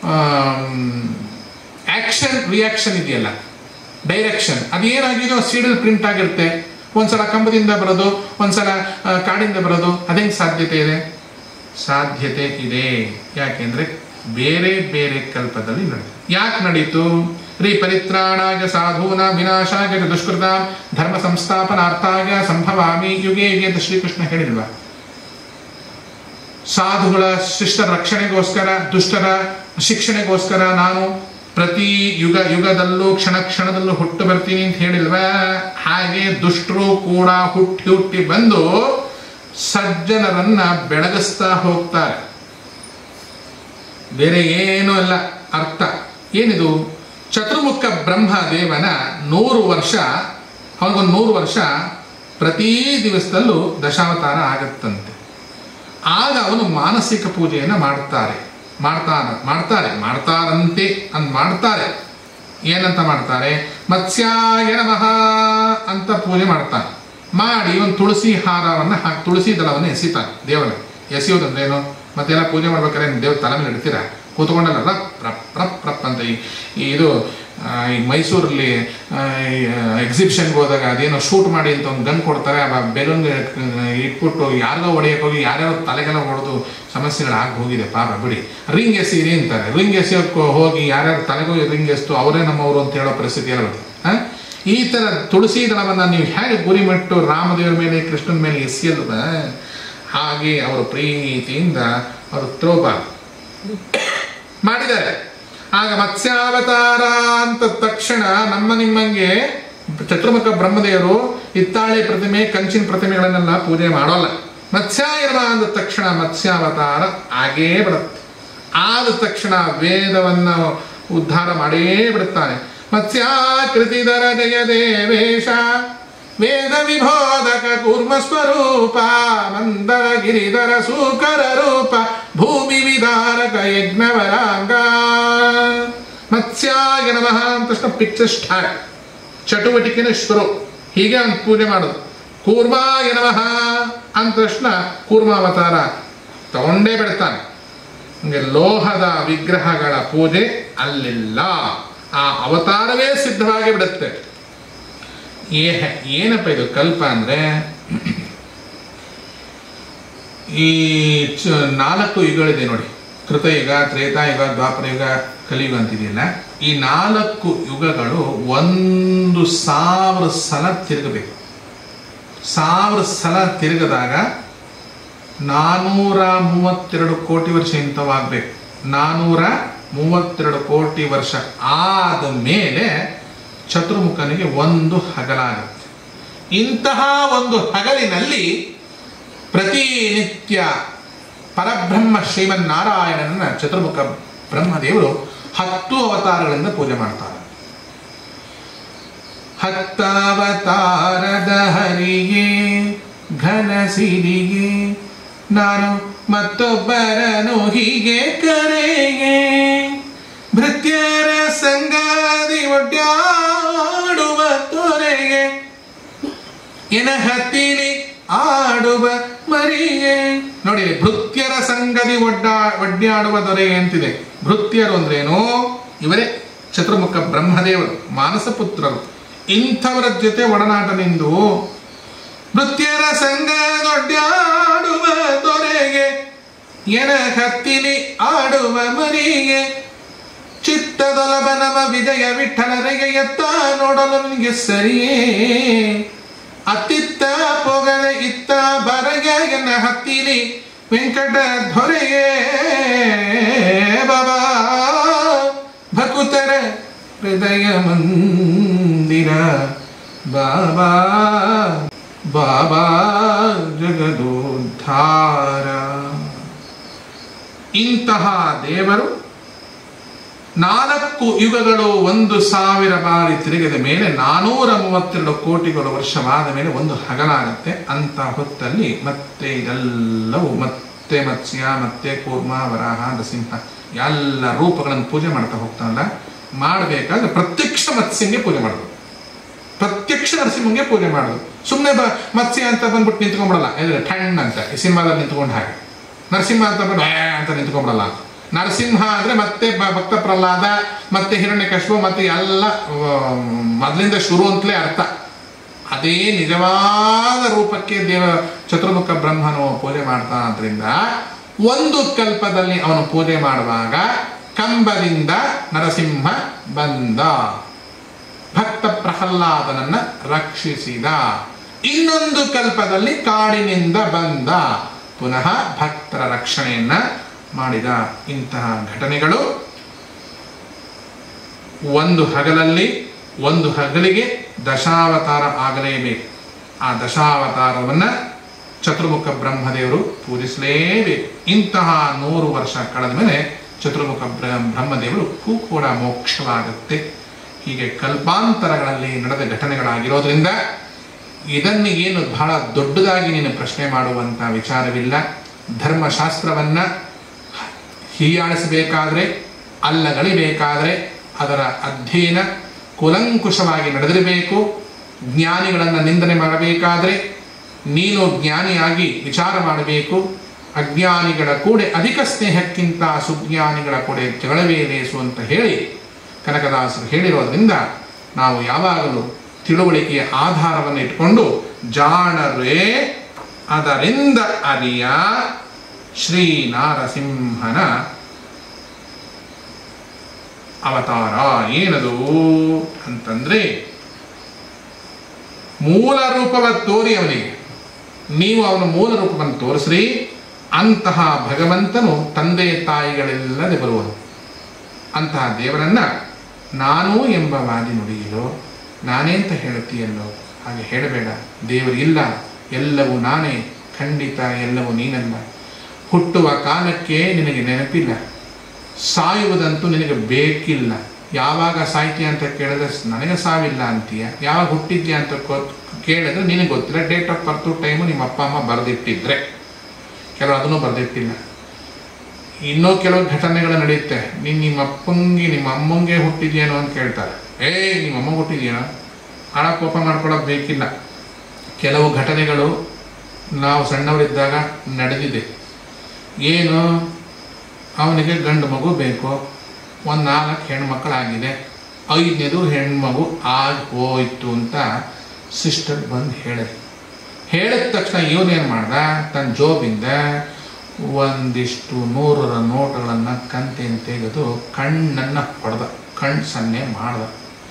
ಆಕ್ಷನ್ ರಿಯಾಕ್ಷನ್ ಇದೆಯಲ್ಲ ಡೈರೆಕ್ಷನ್ ಅದೇನಾಗಿದೋ ಸೀಡಲ್ ಪ್ರಿಂಟ್ ಆಗಿರುತ್ತೆ ಒಂದ್ಸಲ ಕಂಬದಿಂದ ಬರೋದು ಒಂದ್ಸಲ ಆ, ಕಾಡಿಂದ ಬರೋದು ಅದೇನು ಸಾಧ್ಯತೆ ಇದೆ ಸಾಧ್ಯತೆ ಇದೆ ಯಾಕೆಂದ್ರೆ ಬೇರೆ ಬೇರೆ ಕಲ್ಪದಲ್ಲಿ ನಡೆದಿದೆ ಯಾಕೆ ನಡೀತು ರೀ ಪರಿತ್ರಾಣಾಗ ಸಾಧೂನ ವಿನಾಶಾಗ ಚ ದುಷ್ಕೃತ ಧರ್ಮ ಸಂಸ್ಥಾಪನಾರ್ಥಾಗ ಸಂಭವಾಮಿ ಯುಗೆ ಯುಗೆ ಅಂತ ಶ್ರೀಕೃಷ್ಣ ಹೇಳಿಲ್ವಾ ಸಾಧುಗಳ ಶಿಷ್ಟರ ರಕ್ಷಣೆಗೋಸ್ಕರ ದುಷ್ಟರ ಶಿಕ್ಷಣೆಗೋಸ್ಕರ ನಾನು ಪ್ರತಿ ಯುಗ ಯುಗದಲ್ಲೂ ಕ್ಷಣ ಕ್ಷಣದಲ್ಲೂ ಹುಟ್ಟು ಬರ್ತೀನಿ ಅಂತ ಹೇಳಿಲ್ವಾ ಹಾಗೆ ದುಷ್ಟರು ಕೂಡ ಹುಟ್ಟಿ ಹುಟ್ಟಿ ಬಂದು ಸಜ್ಜನರನ್ನ ಬೆಳಗಿಸ್ತಾ ಹೋಗ್ತಾರೆ ಬೇರೆ ಏನೂ ಅಲ್ಲ ಅರ್ಥ ಏನಿದು ಚತುರ್ಮುಖ ಬ್ರಹ್ಮ ದೇವನ ನೂರು ವರ್ಷ ಅವನಿಗೊಂದು ನೂರು ವರ್ಷ ಪ್ರತಿ ದಿವಸದಲ್ಲೂ ದಶಾವತಾರ ಆಗತ್ತಂತೆ ಆಗ ಅವನು ಮಾನಸಿಕ ಪೂಜೆಯನ್ನು ಮಾಡ್ತಾರೆ ಮಾಡ್ತಾರ ಮಾಡ್ತಾರೆ ಮಾಡ್ತಾರಂತೆ ಅಂತ ಮಾಡ್ತಾರೆ ಏನಂತ ಮಾಡ್ತಾರೆ ಮತ್ಸ್ಯಾಯ ನಮಃ ಅಂತ ಪೂಜೆ ಮಾಡ್ತಾನೆ ಮಾಡಿ ಒಂದು ತುಳಸಿ ಹಾರವನ್ನು ಹಾಕಿ ತುಳಸಿ ದಳವನ್ನು ಎಸಿತಾನೆ ದೇವರ ಎಸೆಯೋದಂದ್ರೆ ಏನು ಮತ್ತೆಲ್ಲ ಪೂಜೆ ಮಾಡ್ಬೇಕಾದ್ರೆ ದೇವ್ರ ತಲೆ ಮೇಲೆ ಇಡ್ತೀರಾ ಕೂತ್ಕೊಂಡಲ್ಲ ರಪ್ ರಪ್ ರಪ್ ರಪ್ ಅಂತ ಈ ಈ ಇದು ಆ, ಈ ಮೈಸೂರಲ್ಲಿ ಎಕ್ಸಿಬಿಷನ್ಗೆ ಹೋದಾಗ ಅದೇನೋ ಶೂಟ್ ಮಾಡಿ ಅಂತ ಒಂದು ಗನ್ ಕೊಡ್ತಾರೆ ಆ ಬೆಲೂನ್ ಇಟ್ಬಿಟ್ಟು ಯಾರಿಗೋ ಹೊಡೆಯಕ್ಕೆ ಹೋಗಿ ಯಾರ್ಯಾರೋ ತಲೆಗೆಲ್ಲ ಹೊಡೆದು ಸಮಸ್ಯೆಗಳಾಗಿ ಹೋಗಿದೆ ಪಾಪ ಬಿಡಿ ರಿಂಗ್ ಎಸೀರಿ ಅಂತಾರೆ ರಿಂಗ್ ಎಸೆಯೋಕ್ಕೆ ಹೋಗಿ ಯಾರ್ಯಾರು ತಲೆಗೂ ರಿಂಗ್ ಎಸ್ತು ಅವರೇ ನಮ್ಮವರು ಅಂತ ಹೇಳೋ ಪರಿಸ್ಥಿತಿ ಎಲ್ಲ ಬರುತ್ತೆ ಆ? ಈ ಥರ ತುಳಸಿ ದಳವನ್ನು ನೀವು ಹೇಗೆ ಗುರಿ ಮಟ್ಟು ರಾಮದೇವರ ಮೇಲೆ ಕೃಷ್ಣನ ಮೇಲೆ ಎಸೆಯಲ್ವ ಹಾಗೆ ಅವರು ಪ್ರೀತಿಯಿಂದ ಅವರು ತ್ರೋಪ ಮಾಡಿದ್ದಾರೆ ಆಗ ಮತ್ಸ್ಯಾವತಾರ ಅಂತ ತಕ್ಷಣ ನಮ್ಮ ನಿಮ್ಮಂಗೆ ಚತುರ್ಮುಖ ಬ್ರಹ್ಮದೇವರು ಹಿತ್ತಾಳೆ ಪ್ರತಿಮೆ ಕಂಚಿನ ಪ್ರತಿಮೆಗಳನ್ನೆಲ್ಲ ಪೂಜೆ ಮಾಡೋಲ್ಲ ಮತ್ಸ್ಯಾಯನ ಅಂದ ತಕ್ಷಣ ಮತ್ಸ್ಯಾವತಾರ ಆಗೇ ಬಿಡುತ್ತೆ ಆದ ತಕ್ಷಣ ವೇದವನ್ನ ಉದ್ಧಾರ ಮಾಡೇ ಬಿಡುತ್ತಾನೆ ಮತ್ಸ್ಯಾಕೃತಿಧರ ಜಯ ದೇವೇಶ ವೇದ ವಿಬೋಧಕ ಕೂರ್ಮ ಸ್ವರೂಪ ಮಂದರ ಗಿರಿಧರ ಸೂಕರ ರೂಪ ಭೂಮಿ ವಿಧಾರಕ ಯಜ್ಞವರಾಂಗ ಮತ್ಸ್ಯಾಯ ನಮಃ ಅಂತ ತಕ್ಷಣ ಪಿಕ್ಚರ್ ಸ್ಟಾರ್ಟ್ ಚಟುವಟಿಕೆನ ಶುರು ಹೀಗೆ ಒಂದು ಪೂಜೆ ಮಾಡೋದು ಕೂರ್ಮಾಯ ನಮಃ ಅಂದ ತಕ್ಷಣ ಕೂರ್ಮಾವತಾರ ತಗೊಂಡೇ ಬಿಡ್ತಾನೆ ಹಂಗೆ ಲೋಹದ ವಿಗ್ರಹಗಳ ಪೂಜೆ ಅಲ್ಲಿಲ್ಲ ಆ ಅವತಾರವೇ ಸಿದ್ಧವಾಗಿ ಬಿಡುತ್ತೆ ಏ ಏನಪ್ಪ ಇದು ಕಲ್ಪ ಅಂದ್ರೆ ಈ ಚ ನಾಲ್ಕು ಯುಗಗಳಿದೆ ನೋಡಿ ಕೃತಯುಗ ತ್ರೇತಾಯುಗ ದ್ವಾಪರಯುಗ ಕಲಿಯುಗ ಅಂತಿದೆಯಲ್ಲ ಈ ನಾಲ್ಕು ಯುಗಗಳು ಒಂದು ಸಾವಿರ ಸಲ ತಿರುಗಬೇಕು ಸಾವಿರ ಸಲ ತಿರುಗದಾಗ ನಾನೂರ ಮೂವತ್ತೆರಡು ಕೋಟಿ ವರ್ಷ ಇಂಥವಾಗಬೇಕು ನಾನೂರ ಮೂವತ್ತೆರಡು ಕೋಟಿ ವರ್ಷ ಆದ ಮೇಲೆ ಚತುರ್ಮುಖನಿಗೆ ಒಂದು ಹಗಲಾಗುತ್ತೆ ಇಂತಹ ಒಂದು ಹಗಲಿನಲ್ಲಿ ಪ್ರತಿನಿತ್ಯ ಪರಬ್ರಹ್ಮ ಶ್ರೀಮನ್ನಾರಾಯಣನ ಚತುರ್ಮುಖ ಬ್ರಹ್ಮದೇವರು ಹತ್ತು ಅವತಾರಗಳಿಂದ ಪೂಜೆ ಮಾಡ್ತಾರೆ ಹತ್ತಾವತಾರದ ಹರಿಗೆ ಘನ ಸಿರಿಗೆ ನಾನು ಮತ್ತೊಬ್ಬರನು ಹೀಗೆ ಕರೆಗೆ ಭೃತ್ಯರ ಸಂಗಾದಿ ಒಡ್ಡಾಡುವ ತೊರೆಗೆ ಎನ ಹತ್ತಿಲಿ ಆಡುವ ಮರಿಗೆ ನೋಡಿ ಭೃತ್ಯರ ಸಂಗದಿ ಒಡ್ಡಾ ಒಡ್ಡಾಡುವ ದೊರೆಗೆ ಅಂತಿದೆ ಭೃತ್ಯರು ಅಂದ್ರೇನು ಇವರೇ ಚತುರ್ಮುಖ ಬ್ರಹ್ಮದೇವರು ಮಾನಸ ಪುತ್ರರು ಇಂಥವರ ಜೊತೆ ಒಡನಾಟನೆಂದು ಭೃತ್ಯರ ಸಂಗದೊಡ್ಡಾಡುವ ದೊರೆಗೆ ಎನ ಹತ್ತಿಲಿ ಆಡುವ ಮರಿಗೆ ಚಿತ್ತದೊಲಬನವ ವಿಜಯ ವಿಠಲರೆಗೆ ಎತ್ತ ನೋಡಲು ನಿನಗೆ ಸರಿಯೇ ಅತ್ತಿತ್ತ ಪೊಗಳೆ ಇತ್ತ ಬರಗೆ ಎನ್ನ ಹತ್ತಿಲಿ ವೆಂಕಟ ಧೊರೆಯೇ ಬಾಬಾ ಭಕುತರ ಹೃದಯ ಮಂದಿರ ಬಾಬಾ ಬಾಬಾ ಜಗದೋದ್ಧಾರ ಇಂತಹ ದೇವರು ನಾಲ್ಕು ಯುಗಗಳು ಒಂದು ಸಾವಿರ ಬಾರಿ ತಿರುಗಿದ ಮೇಲೆ ನಾನೂರ ಮೂವತ್ತೆರಡು ಕೋಟಿಗಳು ವರ್ಷವಾದ ಮೇಲೆ ಒಂದು ಹಗಲಾಗುತ್ತೆ ಅಂತ ಹೊತ್ತಲ್ಲಿ ಮತ್ತೆ ಇದೆಲ್ಲವೂ ಮತ್ತೆ ಮತ್ಸ್ಯ ಮತ್ತೆ ಕೂರ್ಮ ವರಾಹ ನರಸಿಂಹ ಎಲ್ಲ ರೂಪಗಳನ್ನು ಪೂಜೆ ಮಾಡ್ತಾ ಹೋಗ್ತಾನಲ್ಲ ಮಾಡಬೇಕಾದ್ರೆ ಪ್ರತ್ಯಕ್ಷ ಮತ್ಸ್ಯಂಗೆ ಪೂಜೆ ಮಾಡೋದು ಪ್ರತ್ಯಕ್ಷ ನರಸಿಂಹಂಗೆ ಪೂಜೆ ಮಾಡೋದು ಸುಮ್ಮನೆ ಬ ಮತ್ಸ್ಯ ಅಂತ ಬಂದ್ಬಿಟ್ಟು ನಿಂತ್ಕೊಂಡ್ಬಿಡಲ್ಲ ಅಂದ್ರೆ ಠಣ್ ಅಂತ ಈ ಸಿನಿಮಾದಲ್ಲಿ ನಿಂತ್ಕೊಂಡು ಹಾಗೆ ನರಸಿಂಹ ಅಂತ ಬಂದು "ಏ" ಅಂತ ನಿಂತ್ಕೊಂಡ್ಬಿಡಲ್ಲ ನರಸಿಂಹ ಅಂದ್ರೆ ಮತ್ತೆ ಬ- ಭಕ್ತ ಪ್ರಹ್ಲಾದ ಮತ್ತೆ ಹಿರಣ್ಯಕಶ್ಯಪ ಮತ್ತೆ ಎಲ್ಲ ಆ, ಮೊದಲಿಂದ ಶುರು ಅಂತಲೇ ಅರ್ಥ ಅದೇ ನಿಜವಾದ ರೂಪಕ್ಕೆ ದೇವ ಚತುರ್ಮುಖ ಬ್ರಹ್ಮನು ಪೂಜೆ ಮಾಡ್ತಾನಾದ್ರಿಂದ ಒಂದು ಕಲ್ಪದಲ್ಲಿ ಅವನು ಪೂಜೆ ಮಾಡುವಾಗ ಕಂಬದಿಂದ ನರಸಿಂಹ ಬಂದ ಭಕ್ತ ಪ್ರಹ್ಲಾದನನ್ನ ರಕ್ಷಿಸಿದ ಇನ್ನೊಂದು ಕಲ್ಪದಲ್ಲಿ ಕಾಡಿನಿಂದ ಬಂದ ಪುನಃ ಭಕ್ತರ ರಕ್ಷಣೆಯನ್ನ ಮಾಡಿದ ಇಂತಹ ಘಟನೆಗಳು ಒಂದು ಹಗಲಲ್ಲಿ ಒಂದು ಹಗಲಿಗೆ ದಶಾವತಾರ ಆಗಲೇಬೇಕು ಆ ದಶಾವತಾರವನ್ನ ಚತುರ್ಮುಖ ಬ್ರಹ್ಮದೇವರು ಪೂಜಿಸಲೇಬೇಕು ಇಂತಹ ನೂರು ವರ್ಷ ಕಳೆದ ಮೇಲೆ ಚತುರ್ಮುಖ ಬ್ರ- ಬ್ರಹ್ಮದೇವರು ಕೂ ಕೂಡ ಮೋಕ್ಷವಾಗುತ್ತೆ ಹೀಗೆ ಕಲ್ಪಾಂತರಗಳಲ್ಲಿ ನಡೆದ ಘಟನೆಗಳಾಗಿರೋದ್ರಿಂದ ಇದನ್ನು ಏನು ಬಹಳ ದೊಡ್ಡದಾಗಿ ನೀನು ಪ್ರಶ್ನೆ ಮಾಡುವಂತ ವಿಚಾರವಿಲ್ಲ ಧರ್ಮಶಾಸ್ತ್ರವನ್ನ ಹೀಯಾಳಿಸಬೇಕಾದ್ರೆ ಅಲ್ಲಗಳಿಬೇಕಾದ್ರೆ ಅದರ ಅಧ್ಯಯನ ಕುಲಂಕುಷವಾಗಿ ನಡೆದಿರಬೇಕು ಜ್ಞಾನಿಗಳನ್ನು ನಿಂದನೆ ಮಾಡಬೇಕಾದ್ರೆ ನೀನು ಜ್ಞಾನಿಯಾಗಿ ವಿಚಾರ ಮಾಡಬೇಕು ಅಜ್ಞಾನಿಗಳ ಕೂಡೆ ಅಧಿಕ ಸ್ನೇಹಕ್ಕಿಂತ ಸುಜ್ಞಾನಿಗಳ ಕೂಡೆ ಜಗಳವೇ ಲೇಸು ಅಂತ ಹೇಳಿ ಕನಕದಾಸರು ಹೇಳಿರೋದ್ರಿಂದ ನಾವು ಯಾವಾಗಲೂ ತಿಳುವಳಿಕೆಯ ಆಧಾರವನ್ನು ಇಟ್ಕೊಂಡು ಜಾಣರೇ ಅದರಿಂದ ಅರಿಯ ಶ್ರೀ ನಾರಸಿಂಹನ ಅವತಾರ ಏನದು ಅಂತಂದ್ರೆ ಮೂಲ ರೂಪವ ತೋರಿ ಅವನಿಗೆ ನೀವು ಅವನ ಮೂಲ ರೂಪವನ್ನು ತೋರಿಸ್ರಿ ಅಂತಹ ಭಗವಂತನು ತಂದೆ ತಾಯಿಗಳಿಲ್ಲದೆ ಬರುವನು ಅಂತಹ ದೇವರನ್ನ ನಾನು ಎಂಬ ವಾದಿ ನುಡಿಯಲು ನಾನೇ ಅಂತ ಹೇಳುತ್ತೀಯಲ್ಲೋ ಹಾಗೆ ಹೇಳಬೇಡ ದೇವರು ಇಲ್ಲ ಎಲ್ಲವೂ ನಾನೇ ಖಂಡಿತ ಎಲ್ಲವೂ ನೀನಲ್ಲ ಹುಟ್ಟುವ ಕಾಲಕ್ಕೆ ನಿನಗೆ ನೆನಪಿಲ್ಲ ಸಾಯುವುದಂತೂ ನಿನಗೆ ಬೇಕಿಲ್ಲ ಯಾವಾಗ ಸಾಯ್ತೀಯ ಅಂತ ಕೇಳಿದ್ರೆ ನನಗೆ ಸಾವಿಲ್ಲ ಅಂತೀಯ ಯಾವಾಗ ಹುಟ್ಟಿದ್ಯಾ ಅಂತ ಕೊ- ಕೇಳಿದ್ರೆ ನಿನಗೆ ಗೊತ್ತಿಲ್ಲ ಡೇಟ್ ಆಫ್ ಬರ್ತು ಟೈಮು ನಿಮ್ಮ ಅಪ್ಪ ಅಮ್ಮ ಬರೆದಿಟ್ಟಿದ್ರೆ ಕೆಲವು ಅದನ್ನು ಬರೆದಿಟ್ಟಿಲ್ಲ ಇನ್ನೂ ಕೆಲವು ಘಟನೆಗಳು ನಡೆಯುತ್ತೆ ನೀನು ನಿಮ್ಮ ಅಪ್ಪಂಗೆ ನಿಮ್ಮ ಅಮ್ಮಂಗೆ ಹುಟ್ಟಿದ್ಯೇನೋ ಅಂತ ಕೇಳ್ತಾರೆ ಏಯ್ ನಿಮ್ಮ ಅಮ್ಮ ಹುಟ್ಟಿದ್ಯೇನೋ ಆಳ ಕೋಪ ಮಾಡ್ಕೊಳ್ಳೋದು ಬೇಕಿಲ್ಲ ಕೆಲವು ಘಟನೆಗಳು ನಾವು ಸಣ್ಣವರಿದ್ದಾಗ ನಡೆದಿದೆ ಏನು ಅವನಿಗೆ ಗಂಡು ಮಗು ಬೇಕು ಒಂದು ನಾಲ್ಕು ಹೆಣ್ಮಕ್ಕಳಾಗಿದೆ ಐದನೇದು ಹೆಣ್ಮಗು ಆಗಿ ಹೋಯ್ತು ಅಂತ ಸಿಸ್ಟರ್ ಬಂದು ಹೇಳಿದ್ರು ಹೇಳಿದ ತಕ್ಷಣ ಇವನೇನು ಮಾಡ್ದ ತನ್ನ ಜೋಬಿಂದ ಒಂದಿಷ್ಟು ನೂರರ ನೋಟುಗಳನ್ನು ಕಂತೆಯನ್ನು ತೆಗೆದು ಕಣ್ಣನ್ನು ಹೊಡೆದ ಕಣ್ ಸನ್ನೆ ಮಾಡ್ದ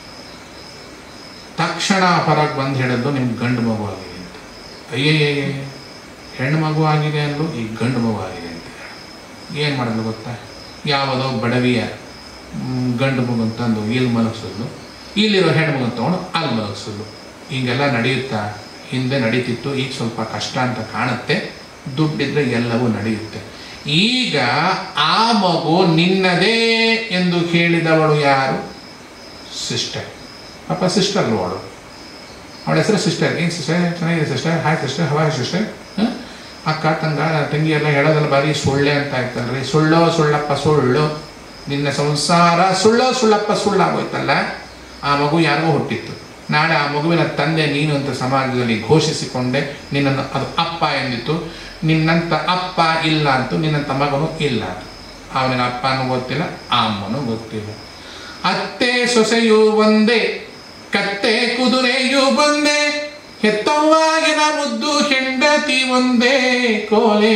ತಕ್ಷಣ ಹೊರಗೆ ಬಂದು ಹೇಳಿದ್ದು ನಿಮ್ಗೆ ಗಂಡು ಮಗು ಆಗಿದೆ ಅಂತ ಅಯ್ಯಯ್ಯ ಹೆಣ್ಣು ಮಗು ಆಗಿದೆ ಅಂದ್ಲು ಈಗ ಗಂಡು ಮಗು ಆಗಿದೆ ಅಂತ ಏನು ಮಾಡಿದ್ಲು ಗೊತ್ತಾ ಯಾವುದೋ ಬಡವಿಯ ಮ್, ಗಂಡು ಮಗು ತಂದು ಇಲ್ಲಿ ಮಲಗಿಸಿದ್ಲು ಇಲ್ಲಿರೋ ಹೆಣ್ಣು ಮಗು ತಗೊಂಡು ಅಲ್ಲಿ ಮಲಗಿಸಿದ್ಲು ಹೀಗೆಲ್ಲ ನಡೆಯುತ್ತಾ ಹಿಂದೆ ನಡೀತಿತ್ತು ಈಗ ಸ್ವಲ್ಪ ಕಷ್ಟ ಅಂತ ಕಾಣುತ್ತೆ ದುಡ್ಡಿದ್ರೆ ಎಲ್ಲವೂ ನಡೆಯುತ್ತೆ ಈಗ ಆ ಮಗು ನಿನ್ನದೇ ಎಂದು ಹೇಳಿದವಳು ಯಾರು ಸಿಸ್ಟರ್ ಪಾಪ ಸಿಸ್ಟರ್ ಅವಳು ಅವಳ ಹೆಸರು ಸಿಸ್ಟರ್ ಏನು ಸಿಸ್ಟರ್ ಚೆನ್ನಾಗಿದೆ ಸಿಸ್ಟರ್ ಹಾಯ್ ಸಿಸ್ಟರ್ ಹವಾಯ್ ಸಿಸ್ಟರ್ ಅಕ್ಕ ತಂಗ ತಂಗಿ ಎಲ್ಲ ಹೇಳೋದಲ್ಲ ಬಾರಿ ಸುಳ್ಳೆ ಅಂತ ಆಯ್ತಲ್ರಿ ಸುಳ್ಳೋ ಸುಳ್ಳಪ್ಪ ಸುಳ್ಳು ನಿನ್ನ ಸಂಸಾರ ಸುಳ್ಳೋ ಸುಳ್ಳಪ್ಪ ಸುಳ್ಳಾಗೋಯ್ತಲ್ಲ ಆ ಮಗು ಯಾರಿಗೋ ಹುಟ್ಟಿತ್ತು ನಾಳೆ ಆ ಮಗುವಿನ ತಂದೆ ನೀನು ಅಂತ ಸಮಾಜದಲ್ಲಿ ಘೋಷಿಸಿಕೊಂಡೆ ನಿನ್ನನ್ನು ಅದು ಅಪ್ಪ ಎಂದಿತ್ತು ನಿನ್ನಂತ ಅಪ್ಪ ಇಲ್ಲ ಅಂತು ನಿನ್ನಂತ ಮಗನು ಇಲ್ಲ ಅಂತ ಅವನಿಗೆ ಅಪ್ಪನೂ ಗೊತ್ತಿಲ್ಲ ಆ ಅಮ್ಮನೂ ಗೊತ್ತಿಲ್ಲ ಅತ್ತೆ ಸೊಸೆಯು ಒಂದೇ ಕತ್ತೆ ಕುದುರೆಯು ಬಂದೆ ಹೆತ್ತವ್ವಾಗಿನ ಮುದ್ದು ಹೆಂಡತಿ ಒಂದೇ ಕೋಲೆ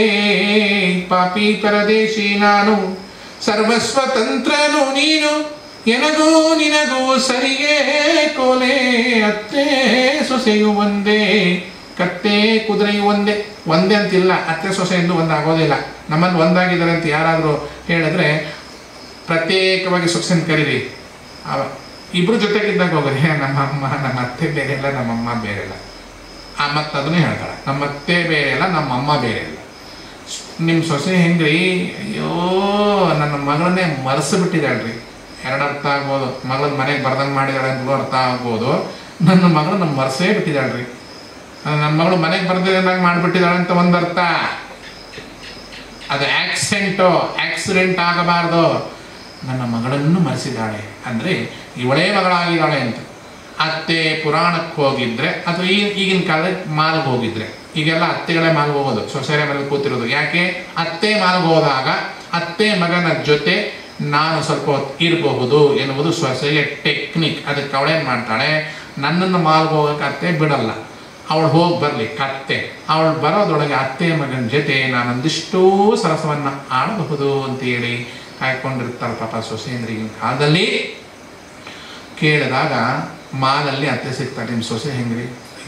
ಪಾಪಿ ಪರದೇಶಿ ನಾನು ಸರ್ವಸ್ವತಂತ್ರನು ನೀನು ಎನಗೂ ನಿನಗೂ ಸರಿಯೇ ಕೋಲೆ ಅತ್ತೆ ಸೊಸೆಯು ಒಂದೇ ಕತ್ತೆ ಕುದುರೆಯು ಒಂದೇ ಒಂದೇ ಅಂತಿಲ್ಲ ಅತ್ತೆ ಸೊಸೆ ಎಂದು ಒಂದಾಗೋದಿಲ್ಲ ನಮ್ಮನ್ನು ಒಂದಾಗಿದ್ದಾರೆ ಅಂತ ಯಾರಾದರೂ ಹೇಳಿದ್ರೆ ಪ್ರತ್ಯೇಕವಾಗಿ ಸೊಸೆನ್ ಕರೀರಿ ಅವ ಇಬ್ರು ಜೊತೆಗಿದ್ದಾಗ ಹೋಗ್ರಿ ನಮ್ಮ ಅಮ್ಮ ನಮ್ಮ ಅತ್ತೆ ಬೇರೆ ಇಲ್ಲ ನಮ್ಮ ಅಮ್ಮ ಬೇರೆ ಇಲ್ಲ ಆ ಮತ್ತೆ ಅದನ್ನೇ ಹೇಳ್ತಾಳೆ ನಮ್ಮ ಅತ್ತೆ ಬೇರೆ ಇಲ್ಲ ನಮ್ಮ ಅಮ್ಮ ಬೇರೆ ಇಲ್ಲ ನಿಮ್ಮ ಸೊಸೆ ಹೆಂಗ್ರಿ ಅಯ್ಯೋ ನನ್ನ ಮಗಳನ್ನೇ ಮರೆಸಿ ಬಿಟ್ಟಿದ್ದಾಳ್ರಿ ಎರಡು ಅರ್ಥ ಆಗ್ಬೋದು ಮಗಳನ್ನ ಮನೆಗೆ ಬರ್ದಂಗೆ ಮಾಡಿದಾಳೆ ಅಂತಲೂ ಅರ್ಥ ಆಗ್ಬೋದು ನನ್ನ ಮಗಳನ್ನ ಮರೆಸೇ ಬಿಟ್ಟಿದ್ದಾಳ್ರಿ ನನ್ನ ಮಗಳು ಮನೆಗೆ ಬರ್ದಿರಂಗೆ ಮಾಡಿಬಿಟ್ಟಿದ್ದಾಳೆ ಅಂತ ಒಂದು ಅರ್ಥ ಅದು ಆಕ್ಸಿಡೆಂಟು ಆಕ್ಸಿಡೆಂಟ್ ಆಗಬಾರ್ದು ನನ್ನ ಮಗಳನ್ನು ಮರೆಸಿದ್ದಾಳೆ ಅಂದರೆ ಇವಳೇ ಮಗಳಾಗಿದ್ದಾಳೆ ಅಂತ ಅತ್ತೆ ಪುರಾಣಕ್ಕೆ ಹೋಗಿದ್ರೆ ಅಥವಾ ಈ ಈಗಿನ ಕಾಲಕ್ಕೆ ಮಾಲ್ಗೆ ಹೋಗಿದ್ರೆ ಈಗೆಲ್ಲ ಅತ್ತೆಗಳೇ ಮಾಲ್ಗೆ ಹೋಗೋದು ಸೊಸೆರೆ ಮೇಲೆ ಕೂತಿರೋದು ಯಾಕೆ ಅತ್ತೆ ಮಾಲ್ಗೆ ಹೋದಾಗ ಅತ್ತೆ ಮಗನ ಜೊತೆ ನಾನು ಸ್ವಲ್ಪ ಹೊತ್ತು ಇರಬಹುದು ಎನ್ನುವುದು ಸೊಸೆಯ ಟೆಕ್ನಿಕ್ ಅದಕ್ಕೆ ಅವಳೇನು ಮಾಡ್ತಾಳೆ ನನ್ನನ್ನು ಮಾಲ್ಗೆ ಹೋಗಕ್ಕೆ ಅತ್ತೆ ಬಿಡಲ್ಲ ಅವಳು ಹೋಗಿ ಬರಲಿ ಕತ್ತೆ ಅವಳು ಬರೋದೊಳಗೆ ಅತ್ತೆ ಮಗನ ಜೊತೆ ನಾನೊಂದಿಷ್ಟೂ ಸರಸವನ್ನು ಆಡಬಹುದು ಅಂತೇಳಿ ಕಾಯ್ಕೊಂಡಿರ್ತಾರೆ ಪಾಪ ಸೊಸೆಯಂದ್ರಿಗಿನ ಕಾಲದಲ್ಲಿ ಕೇಳಿದಾಗ ಮಾಲಲ್ಲಿ ಅತ್ತೆ ಸಿಗ್ತಾರೆ ನಿಮ್ಮ ಸೊಸೆ ಹೆಂಗ್ರಿ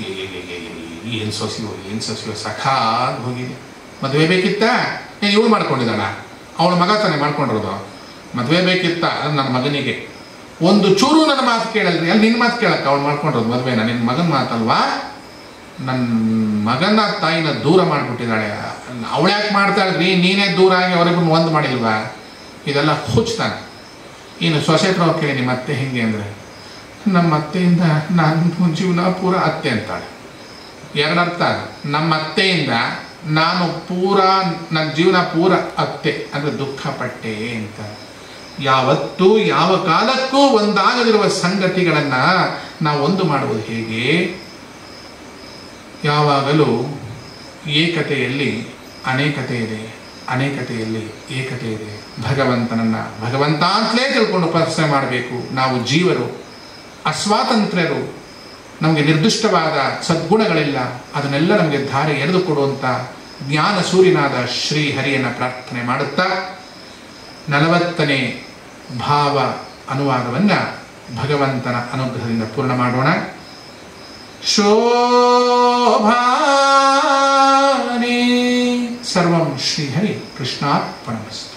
ಏನು ಸೊಸೆಯೋ ಏನು ಸೊಸೆಯೋ ಸಖಾದ್ ಹೋಗಿದೆ ಮದುವೆ ಬೇಕಿತ್ತ ಏನು ಇವಳು ಮಾಡ್ಕೊಂಡಿದ್ದಾಳ ಅವಳ ಮಗ ತಾನೇ ಮಾಡ್ಕೊಂಡಿರೋದು ಮದುವೆ ಬೇಕಿತ್ತ ಅದು ನನ್ನ ಮಗನಿಗೆ ಒಂದು ಚೂರು ನನ್ನ ಮಾತು ಕೇಳಲ್ರಿ ಅಲ್ಲಿ ನಿನ್ನ ಮಾತು ಕೇಳಕ್ಕ ಅವಳು ಮಾಡ್ಕೊಂಡಿರೋದು ಮದುವೆನ ನಿನ್ನ ಮಗನ ಮಾತಲ್ವಾ ನನ್ನ ಮಗನ ತಾಯಿನ ದೂರ ಮಾಡಿಬಿಟ್ಟಿದ್ದಾಳೆ ಅವಳು ಯಾಕೆ ಮಾಡ್ತಾಳ್ರಿ ನೀನೇ ದೂರ ಆಗಿ ಅವರಿಬ್ಬರು ಒಂದು ಮಾಡಿಲ್ವಾ ಇದೆಲ್ಲ ಹುಚ್ತಾನೆ ಇನ್ನು ಸೊಸೆ ಹತ್ರ ಹೋಗಿ ಕೇಳಿ ನಿಮ್ಮ ಅತ್ತೆ ಹೆಂಗೆ ಅಂದರೆ ನಮ್ಮ ಅತ್ತೆಯಿಂದ ನನ್ನ ಜೀವನ ಪೂರ ಅತ್ತೆ ಅಂತಾಳೆ ಎರಡರ್ಥ ಅದು ನಮ್ಮ ಅತ್ತೆಯಿಂದ ನಾನು ಪೂರ ನನ್ನ ಜೀವನ ಪೂರ ಅತ್ತೆ ಅಂದರೆ ದುಃಖ ಪಟ್ಟೆ ಅಂತ ಯಾವತ್ತೂ ಯಾವ ಕಾಲಕ್ಕೂ ಒಂದಾಗದಿರುವ ಸಂಗತಿಗಳನ್ನು ನಾವು ಒಂದು ಮಾಡುವುದು ಹೇಗೆ ಯಾವಾಗಲೂ ಏಕತೆಯಲ್ಲಿ ಅನೇಕತೆ ಇದೆ ಅನೇಕತೆಯಲ್ಲಿ ಏಕತೆ ಇದೆ ಭಗವಂತನನ್ನ ಭಗವಂತ ಅಂತಲೇ ತಿಳ್ಕೊಂಡು ಉಪಾಸನೆ ಮಾಡಬೇಕು ನಾವು ಜೀವರು ಅಸ್ವಾತಂತ್ರ್ಯರು ನಮಗೆ ನಿರ್ದಿಷ್ಟವಾದ ಸದ್ಗುಣಗಳಿಲ್ಲ ಅದನ್ನೆಲ್ಲ ನಮಗೆ ಧಾರೆ ಎರೆದು ಕೊಡುವಂಥ ಜ್ಞಾನ ಸೂರ್ಯನಾದ ಶ್ರೀ ಹರಿಯನ್ನ ಪ್ರಾರ್ಥನೆ ಮಾಡುತ್ತಾ ನಲವತ್ತನೇ ಭಾವ ಅನುವಾದವನ್ನು ಭಗವಂತನ ಅನುಗ್ರಹದಿಂದ ಪೂರ್ಣ ಮಾಡೋಣ ಶೋಭಾನೆ ಸರ್ವಂ ಶ್ರೀಹರಿ ಕೃಷ್ಣಾರ್ಪಣಮಸ್ತು